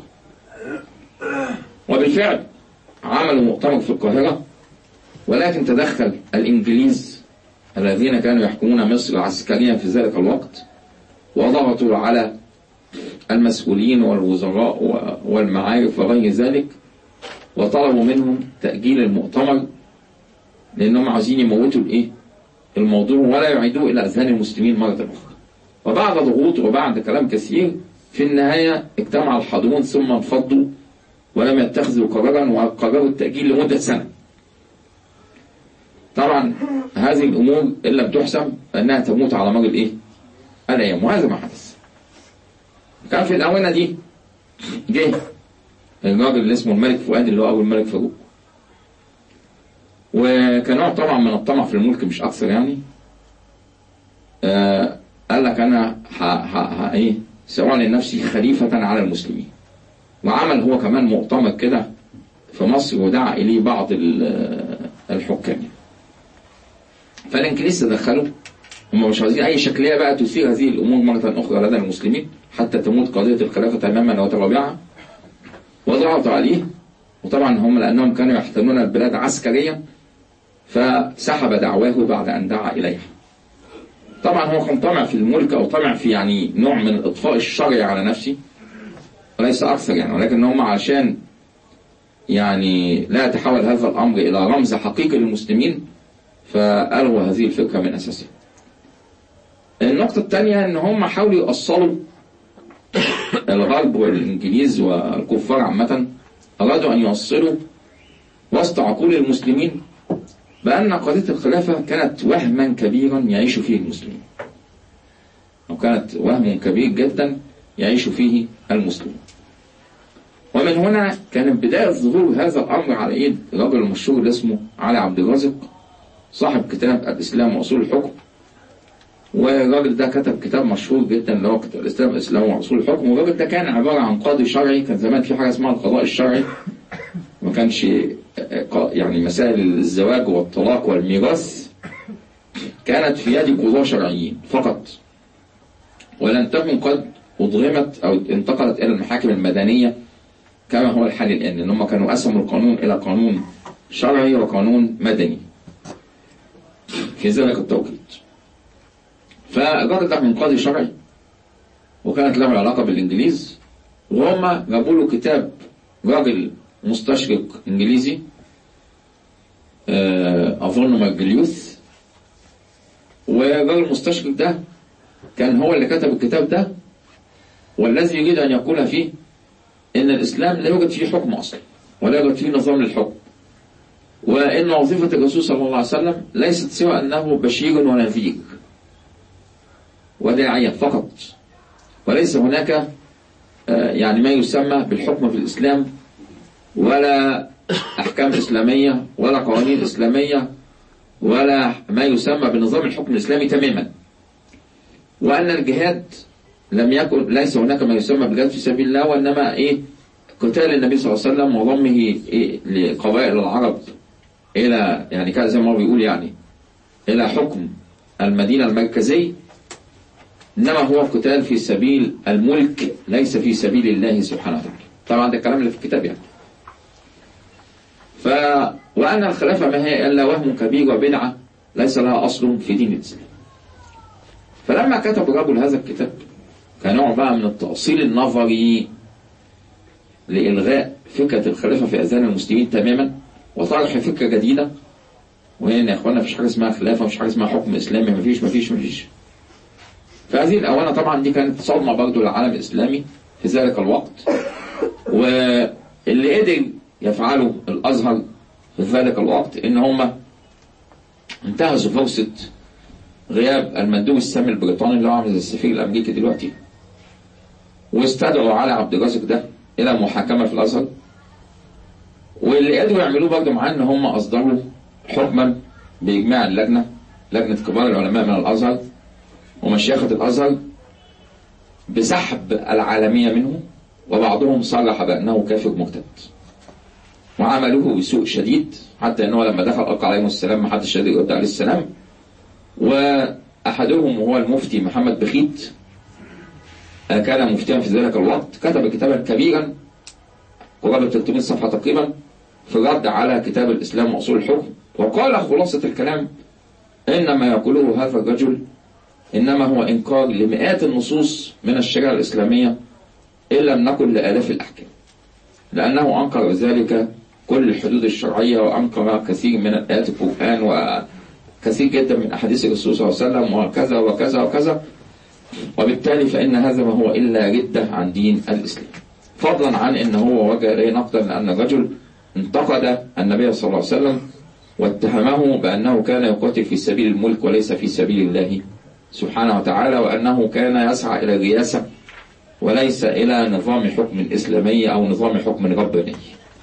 وبالفعل عملوا مؤتمر في القاهرة ولكن تدخل الإنجليز الذين كانوا يحكمون مصر عسكريا في ذلك الوقت وضغطوا على المسؤولين والوزراء والمعارف وغير ذلك وطلبوا منهم تأجيل المؤتمر لأنهم عايزين يموتوا الإيه؟ الموضوع ولا يعيدوه إلى أذهان المسلمين مرة أخرى وبعد ضغوط وبعد كلام كثير في النهاية اجتمع الحاضرون ثم انفضوا ولم يتخذوا قرارا وقرروا التأجيل لمدة سنة طبعا هذه الأمور إن لم تحسم فإنها تموت على مر الإيه؟ الأيام وهذا ما حدث كان في الآونة دي جه الراجل اللي اسمه الملك فؤاد اللي هو أول ملك فاروق وكان نوع طبعا من الطمع في الملك مش أكثر يعني آه قال لك أنا ح ح ح إيه سأعلن نفسي خليفة على المسلمين وعمل هو كمان مؤتمر كده في مصر ودعا إليه بعض الحكام فالإنجليز تدخلوا هم مش عايزين أي شكلية بقى تثير هذه الأمور مرة أخرى لدى المسلمين حتى تموت قضية الخلافة تماما وترابعها وضغطوا عليه وطبعا هم لأنهم كانوا يحتلون البلاد عسكريا فسحب دعواه بعد أن دعا إليها طبعا هو كان طمع في الملك أو طمع في يعني نوع من الإطفاء الشرعي على نفسه وليس أكثر يعني ولكن هم عشان يعني لا يتحول هذا الأمر إلى رمز حقيقي للمسلمين فألغوا هذه الفكرة من أساسها النقطة الثانية أن هم حاولوا يأصلوا الغرب والإنجليز والكفار عامة أرادوا أن يوصلوا وسط عقول المسلمين بأن قضية الخلافة كانت وهما كبيرا يعيش فيه المسلمين أو كانت وهم كبير جدا يعيش فيه المسلمون ومن هنا كانت بداية ظهور هذا الأمر على إيد الرجل المشهور اللي اسمه علي عبد الرازق صاحب كتاب الإسلام وأصول الحكم والراجل ده كتب كتاب مشهور جدا اللي هو كتاب الإسلام الإسلام وأصول الحكم والراجل ده كان عبارة عن قاضي شرعي كان زمان في حاجة اسمها القضاء الشرعي ما كانش يعني مسائل الزواج والطلاق والميراث كانت في يد قضاة شرعيين فقط ولم تكن قد أضغمت أو انتقلت إلى المحاكم المدنية كما هو الحال الآن إن هم كانوا قسموا القانون إلى قانون شرعي وقانون مدني في ذلك التوقيت فالراجل ده من قاضي شرعي وكانت له علاقة بالإنجليز وهم جابوا له كتاب راجل مستشرق إنجليزي أظن مارجليوث والراجل المستشرق ده كان هو اللي كتب الكتاب ده والذي يريد أن يقول فيه إن الإسلام لا يوجد فيه حكم أصلا ولا يوجد فيه نظام للحكم وإن وظيفة الرسول صلى الله عليه وسلم ليست سوى أنه بشير ونذير وداعية فقط وليس هناك يعني ما يسمى بالحكم في الإسلام ولا أحكام إسلامية ولا قوانين إسلامية ولا ما يسمى بنظام الحكم الإسلامي تماما وأن الجهاد لم يكن ليس هناك ما يسمى بالجهاد في سبيل الله وإنما إيه قتال النبي صلى الله عليه وسلم وضمه إيه لقبائل العرب إلى يعني كان زي ما هو بيقول يعني إلى حكم المدينة المركزي إنما هو قتال في سبيل الملك ليس في سبيل الله سبحانه وتعالى طبعا ده الكلام اللي في الكتاب يعني ف وأن الخلافة ما هي إلا وهم كبير وبدعة ليس لها أصل في دين الإسلام فلما كتب الرجل هذا الكتاب كنوع بقى من التأصيل النظري لإلغاء فكرة الخلافة في أذهان المسلمين تماما وطرح فكرة جديدة وهنا يا إخوانا مفيش حاجة اسمها خلافة مفيش حاجة اسمها حكم إسلامي مفيش مفيش مفيش فهذه الأوانة طبعا دي كانت صدمة برضه للعالم الإسلامي في ذلك الوقت واللي قدر يفعله الأزهر في ذلك الوقت إن هم انتهزوا فرصة غياب المندوب السامي البريطاني اللي هو عامل زي السفير الأمريكي دلوقتي واستدعوا علي عبد الرازق ده إلى محاكمة في الأزهر واللي قدروا يعملوه برضه معاه إن هم أصدروا حكما بإجماع اللجنة لجنة كبار العلماء من الأزهر ومشيخة الأزهر بسحب العالمية منه وبعضهم صرح بأنه كافر مرتد وعملوه بسوء شديد حتى أنه لما دخل ألقى عليهم السلام ما حدش قادر يرد عليه السلام وأحدهم وهو المفتي محمد بخيت كان مفتيا في ذلك الوقت كتب كتابا كبيرا قرابة 300 صفحة تقريبا في الرد على كتاب الإسلام وأصول الحكم وقال خلاصة الكلام إن ما يقوله هذا الرجل إنما هو إنكار لمئات النصوص من الشريعة الإسلامية إن لم نكن لآلاف الأحكام لأنه أنكر ذلك كل الحدود الشرعية وأنكر كثير من آيات القرآن وكثير جدا من أحاديث الرسول صلى الله عليه وسلم وكذا وكذا وكذا وبالتالي فإن هذا ما هو إلا ردة عن دين الإسلام فضلا عن أن هو وجه إليه نقدا لأن الرجل انتقد النبي صلى الله عليه وسلم واتهمه بأنه كان يقاتل في سبيل الملك وليس في سبيل الله سبحانه وتعالى وأنه كان يسعى إلى الرياسة وليس إلى نظام حكم إسلامي أو نظام حكم رباني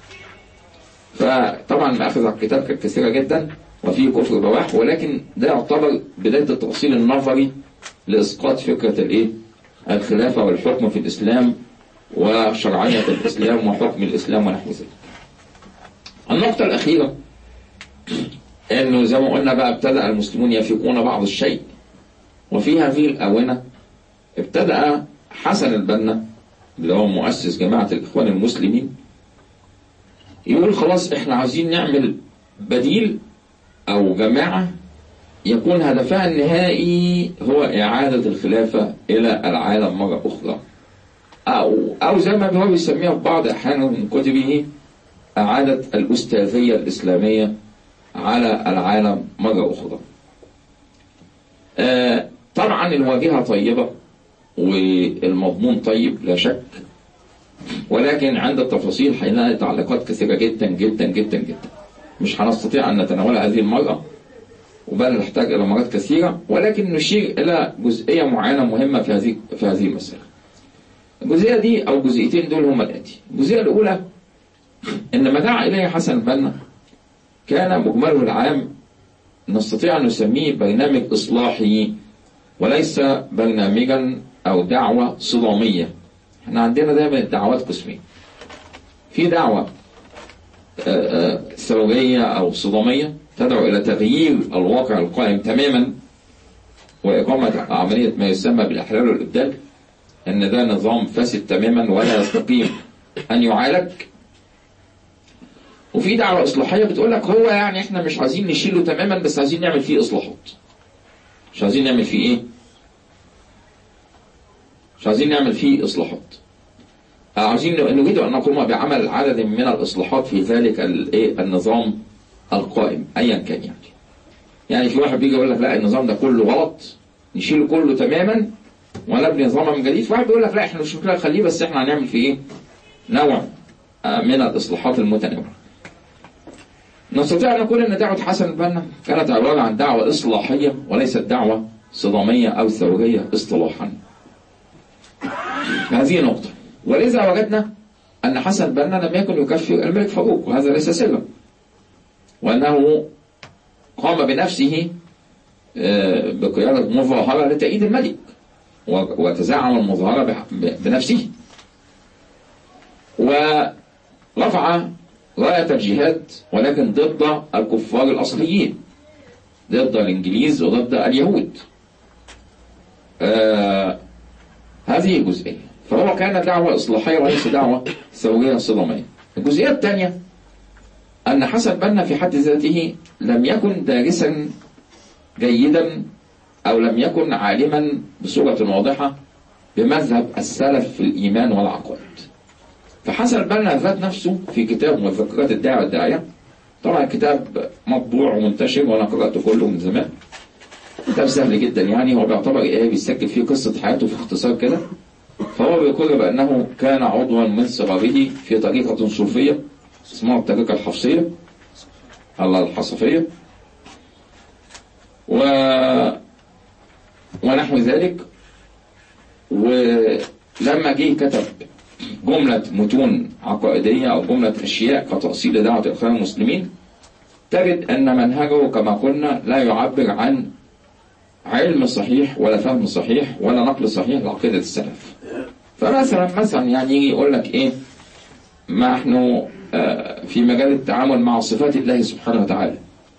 فطبعا مأخذ على الكتاب كانت كثيرة جدا وفيه كفر بواح ولكن ده يعتبر بداية التفصيل النظري لإسقاط فكرة الإيه؟ الخلافة والحكم في الإسلام وشرعية الإسلام وحكم الإسلام ونحو ذلك. النقطة الأخيرة إنه زي ما قلنا بقى ابتدأ المسلمون يفيقون بعض الشيء وفي هذه الآونة ابتدأ حسن البنا اللي هو مؤسس جماعة الإخوان المسلمين يقول خلاص احنا عايزين نعمل بديل أو جماعة يكون هدفها النهائي هو إعادة الخلافة إلى العالم مرة أخرى أو أو زي ما هو بيسميها في بعض أحيان من كتبه إعادة الأستاذية الإسلامية على العالم مرة أخرى. آه طبعا الواجهة طيبة والمضمون طيب لا شك ولكن عند التفاصيل هنلاقي تعليقات كثيرة جدا جدا جدا جدا مش هنستطيع أن نتناولها هذه المرة وبل نحتاج إلى مرات كثيرة ولكن نشير إلى جزئية معينة مهمة في هذه في هذه المسألة. الجزئية دي أو الجزئيتين دول هما الآتي. الجزئية الأولى إن ما دعا إليه حسن البنا كان مجمله العام نستطيع أن نسميه برنامج إصلاحي وليس برنامجا أو دعوة صدامية. احنا عندنا دايما الدعوات قسمين. في دعوة ثورية أو صدامية تدعو إلى تغيير الواقع القائم تماما وإقامة عملية ما يسمى بالإحلال والإبدال أن ده نظام فاسد تماما ولا يستقيم أن يعالج وفي دعوة إصلاحية بتقول لك هو يعني إحنا مش عايزين نشيله تماما بس عايزين نعمل فيه إصلاحات مش عايزين نعمل فيه إيه؟ مش عايزين نعمل فيه إصلاحات عايزين نريد أن نقوم بعمل عدد من الإصلاحات في ذلك النظام القائم ايا كان يعني يعني في واحد بيجي يقول لك لا النظام ده كله غلط نشيله كله تماما ونبني نظام من جديد واحد بيقول لك لا احنا مش مشكله نخليه بس احنا هنعمل فيه ايه نوع من الاصلاحات المتنوعه نستطيع ان نقول ان دعوه حسن البنا كانت عباره عن دعوه اصلاحيه وليست دعوه صداميه او ثوريه اصطلاحا هذه نقطه ولذا وجدنا ان حسن البنا لم يكن يكفر الملك فاروق وهذا ليس سرا وأنه قام بنفسه بقيادة مظاهرة لتأييد الملك وتزعم المظاهرة بنفسه ورفع راية الجهاد ولكن ضد الكفار الأصليين ضد الإنجليز وضد اليهود آه هذه جزئية فهو كان دعوة إصلاحية وليس دعوة ثورية صدامية الجزئية الثانية أن حسن بنا في حد ذاته لم يكن دارسا جيدا أو لم يكن عالما بصورة واضحة بمذهب السلف في الإيمان والعقائد فحسن بنا ذات نفسه في كتاب مذكرات الداعية والداعية طبعا كتاب مطبوع ومنتشر وأنا قرأته كله من زمان كتاب سهل جدا يعني هو بيعتبر إيه بيسجل فيه قصة حياته في اختصار كده فهو بيقول بأنه كان عضوا من صغره في طريقة صوفية اسمها الطريقة الحفصية على الحصفية و ونحو ذلك ولما جه كتب جملة متون عقائدية أو جملة أشياء كتأصيل دعوة الإخوان المسلمين تجد أن منهجه كما قلنا لا يعبر عن علم صحيح ولا فهم صحيح ولا نقل صحيح لعقيدة السلف فمثلا مثلا يعني يجي يقول لك إيه ما نحن في مجال التعامل مع صفات الله سبحانه وتعالى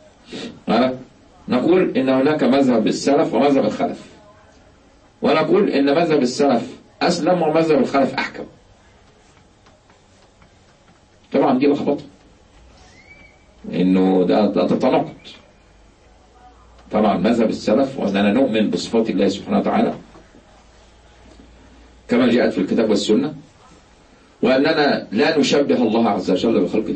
نقول إن هناك مذهب السلف ومذهب الخلف ونقول إن مذهب السلف أسلم ومذهب الخلف أحكم طبعا دي لخبطة إنه ده, ده تتناقض طبعا مذهب السلف وأننا نؤمن بصفات الله سبحانه وتعالى كما جاءت في الكتاب والسنة وأننا لا نشبه الله عز وجل بخلقه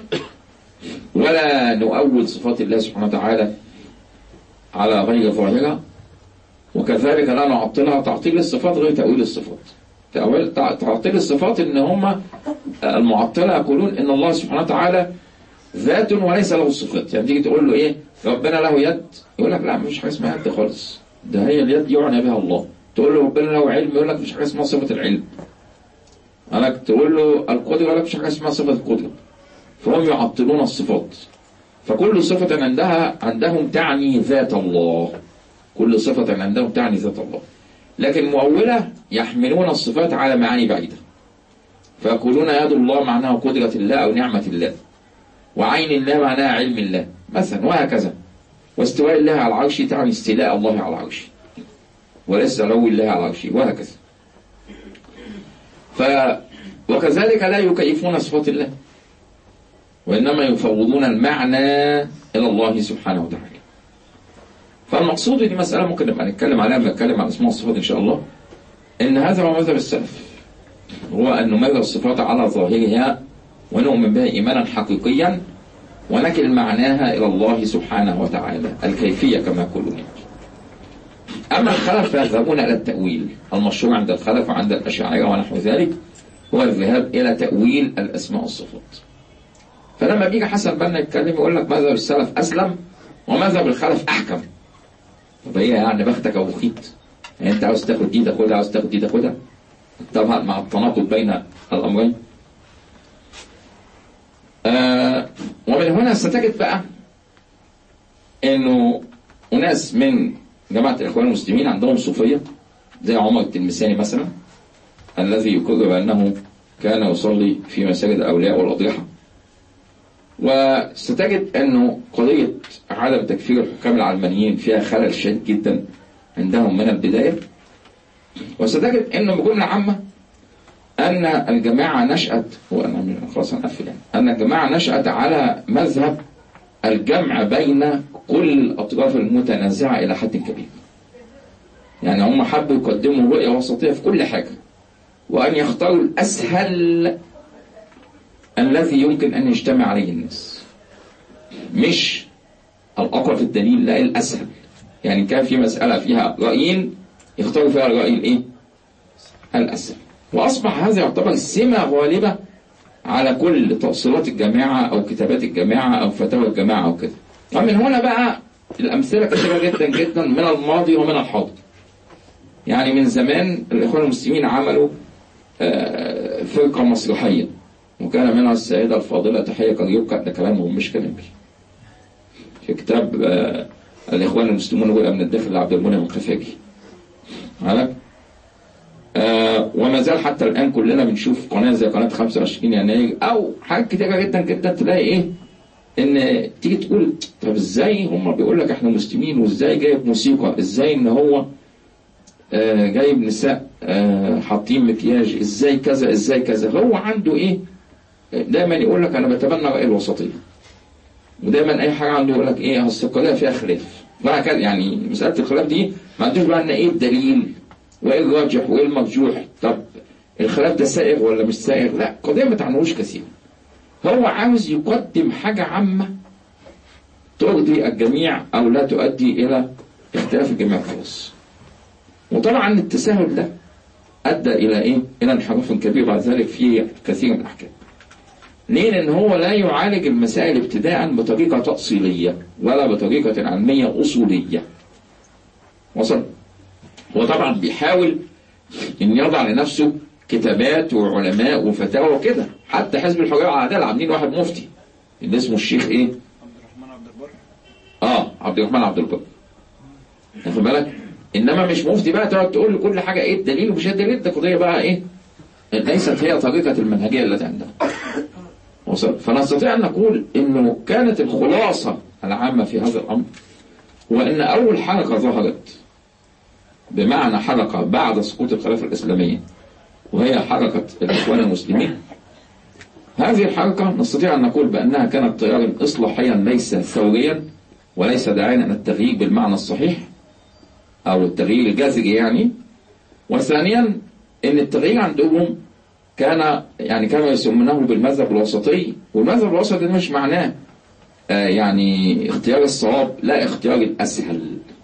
ولا نؤول صفات الله سبحانه وتعالى على غير ظاهرة وكذلك لا نعطلها تعطيل الصفات غير تأويل الصفات تعطيل الصفات ان هم المعطلة يقولون ان الله سبحانه وتعالى ذات وليس له صفات يعني تيجي تقول له ايه ربنا له يد يقول لك لا مفيش حاجه اسمها يد خالص ده هي اليد يعنى بها الله تقول له ربنا له علم يقول لك مفيش حاجه اسمها صفه العلم قالك تقول له القدره يقول لك مفيش حاجه اسمها صفه القدره فهم يعطلون الصفات فكل صفة عندها عندهم تعني ذات الله كل صفة عندهم تعني ذات الله لكن المؤولة يحملون الصفات على معاني بعيدة فيقولون يد الله معناها قدرة الله أو نعمة الله وعين الله معناها علم الله مثلا وهكذا واستواء الله على العرش تعني استيلاء الله على العرش وليس علو الله على العرش وهكذا ف وكذلك لا يكيفون صفات الله وإنما يفوضون المعنى إلى الله سبحانه وتعالى فالمقصود دي مسألة ممكن نبقى نتكلم عليها لما نتكلم عن اسماء الصفات إن شاء الله إن هذا هو مذهب السلف هو أن نميز الصفات على ظاهرها ونؤمن بها إيمانا حقيقيا ونكل معناها إلى الله سبحانه وتعالى الكيفية كما يقولون أما الخلف فيذهبون إلى التأويل المشروع عند الخلف وعند الأشاعرة ونحو ذلك هو الذهاب إلى تأويل الأسماء والصفات فلما بيجي حسن بنا يتكلم يقول لك مذهب السلف أسلم ومذهب الخلف أحكم طب هي يعني بختك أو بخيت يعني أنت عاوز تاخد دي تاخدها عاوز تاخد دي تاخدها طبعا مع التناقض بين الأمرين آه ومن هنا ستجد بقى انه اناس من جماعه الاخوان المسلمين عندهم صوفيه زي عمر التلمساني مثلا الذي يقر بانه كان يصلي في مساجد الاولياء والاضرحه وستجد انه قضيه عدم تكفير الحكام العلمانيين فيها خلل شديد جدا عندهم من البدايه وستجد انه بجمله عامه أن الجماعة نشأت وأنا خلاص هنقفل يعني أن الجماعة نشأت على مذهب الجمع بين كل الأطراف المتنازعة إلى حد كبير. يعني هم حبوا يقدموا رؤية وسطية في كل حاجة. وأن يختاروا الأسهل الذي يمكن أن يجتمع عليه الناس. مش الأقوى في الدليل لا الأسهل. يعني كان في مسألة فيها رأيين يختاروا فيها الرأي الإيه؟ الأسهل. وأصبح هذا يعتبر سمة غالبة على كل تأصيلات الجماعة أو كتابات الجماعة أو فتاوى الجماعة أو كده ومن هنا بقى الأمثلة كثيرة جدا جدا من الماضي ومن الحاضر يعني من زمان الإخوان المسلمين عملوا فرقة مسرحية وكان منها السيدة الفاضلة تحية كريوكا ده كلامهم مش كلامي في كتاب الإخوان المسلمون رؤيا من الداخل لعبد المنعم الخفاجي عارف آه وما زال حتى الآن كلنا بنشوف قناة زي قناة 25 يناير أو حاجات كتيرة جدا جدا تلاقي إيه إن تيجي تقول طب إزاي هم بيقول لك إحنا مسلمين وإزاي جايب موسيقى إزاي إن هو آه جايب نساء آه حاطين مكياج إزاي كذا إزاي كذا هو عنده إيه دايما يقول لك أنا بتبنى رأي الوسطية ودايما أي حاجة عنده يقول لك إيه أصل القضية فيها خلاف وهكذا يعني مسألة الخلاف دي ما عندوش بقى إن إيه الدليل وايه الراجح وايه المرجوح طب الخلاف ده سائغ ولا مش سائغ لا قضيه ما تعنوش كثير هو عاوز يقدم حاجه عامه ترضي الجميع او لا تؤدي الى اختلاف الجميع خالص وطبعا التساهل ده ادى الى ايه الى انحراف كبير بعد ذلك في كثير من الاحكام ليه لان هو لا يعالج المسائل ابتداء بطريقه تاصيليه ولا بطريقه علميه اصوليه وصل هو طبعا بيحاول ان يضع لنفسه كتابات وعلماء وفتاوى وكده حتى حزب الحريه والعداله عاملين واحد مفتي اللي اسمه الشيخ ايه؟ عبد الرحمن عبد البر اه عبد الرحمن عبد البر واخد بالك؟ انما مش مفتي بقى تقعد تقول لكل حاجه ايه الدليل ومش الدليل ده قضيه بقى ايه؟ ليست هي طريقه المنهجيه التي عندهم. وصل فنستطيع ان نقول انه كانت الخلاصه العامه في هذا الامر هو ان اول حركه ظهرت بمعنى حركة بعد سقوط الخلافة الإسلامية وهي حركة الإخوان المسلمين هذه الحركة نستطيع أن نقول بأنها كانت تيارا إصلاحيا ليس ثوريا وليس داعيا أن التغيير بالمعنى الصحيح أو التغيير الجذري يعني وثانيا أن التغيير عندهم كان يعني كما يسمونه بالمذهب الوسطي والمذهب الوسطي ده مش معناه آه يعني اختيار الصواب لا اختيار الأسهل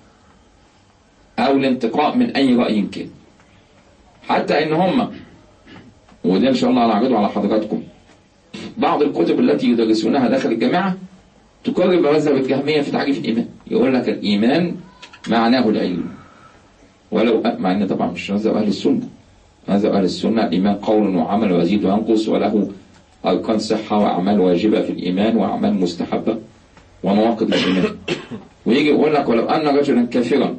أو الانتقاء من أي رأي كان حتى إن هم وده إن شاء الله هنعرضه على حضراتكم بعض الكتب التي يدرسونها داخل الجامعة تقرب مذهب الجهمية في تعريف الإيمان يقول لك الإيمان معناه العلم ولو مع أن طبعا مش مذهب أهل السنة مذهب أهل السنة الإيمان قول وعمل ويزيد وينقص وله أركان صحة وأعمال واجبة في الإيمان وأعمال مستحبة ونواقض الإيمان ويجي يقول لك ولو أن رجلا كافرا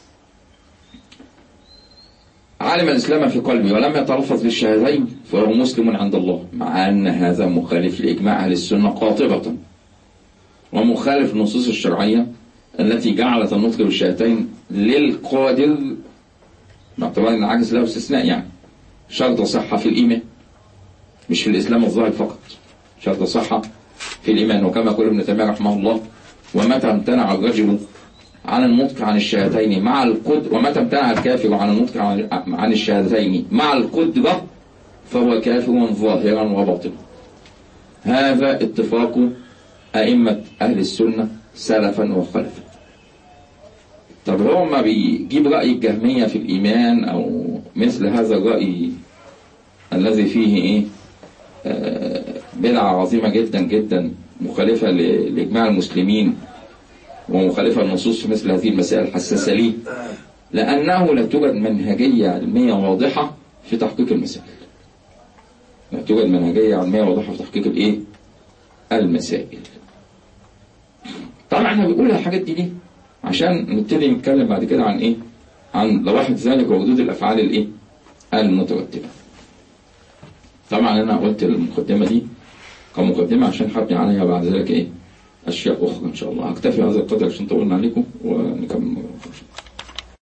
علم الإسلام في قلبه ولم يتلفظ بالشهادين فهو مسلم عند الله مع أن هذا مخالف لإجماع أهل السنة قاطبة ومخالف النصوص الشرعية التي جعلت النطق بالشهادتين للقادر باعتبار أن العجز له استثناء يعني شرط صحة في الإيمان مش في الإسلام الظاهر فقط شرط صحة في الإيمان وكما يقول ابن تيمية رحمه الله ومتى امتنع الرجل عن النطق عن الشهادتين مع القدر ومتى امتنع الكافر عن النطق عن الشهادتين مع القدرة فهو كافر ظاهرا وباطنا هذا اتفاق أئمة أهل السنة سلفا وخلفا طب هو ما بيجيب رأي الجهمية في الإيمان أو مثل هذا الرأي الذي فيه إيه آه بدعة عظيمة جدا جدا مخالفة لإجماع المسلمين ومخالفة للنصوص في مثل هذه المسائل الحساسة ليه لأنه لا توجد منهجية علمية واضحة في تحقيق المسائل لا توجد منهجية علمية واضحة في تحقيق الإيه المسائل طبعا احنا بنقول الحاجات دي ليه عشان نبتدي نتكلم بعد كده عن ايه عن لواحظ ذلك وردود الافعال الايه المترتبه طبعا انا قلت المقدمه دي كمقدمه عشان حبني عليها بعد ذلك ايه اشياء اخرى ان شاء الله هكتفي هذا القدر عشان طولنا عليكم ونكمل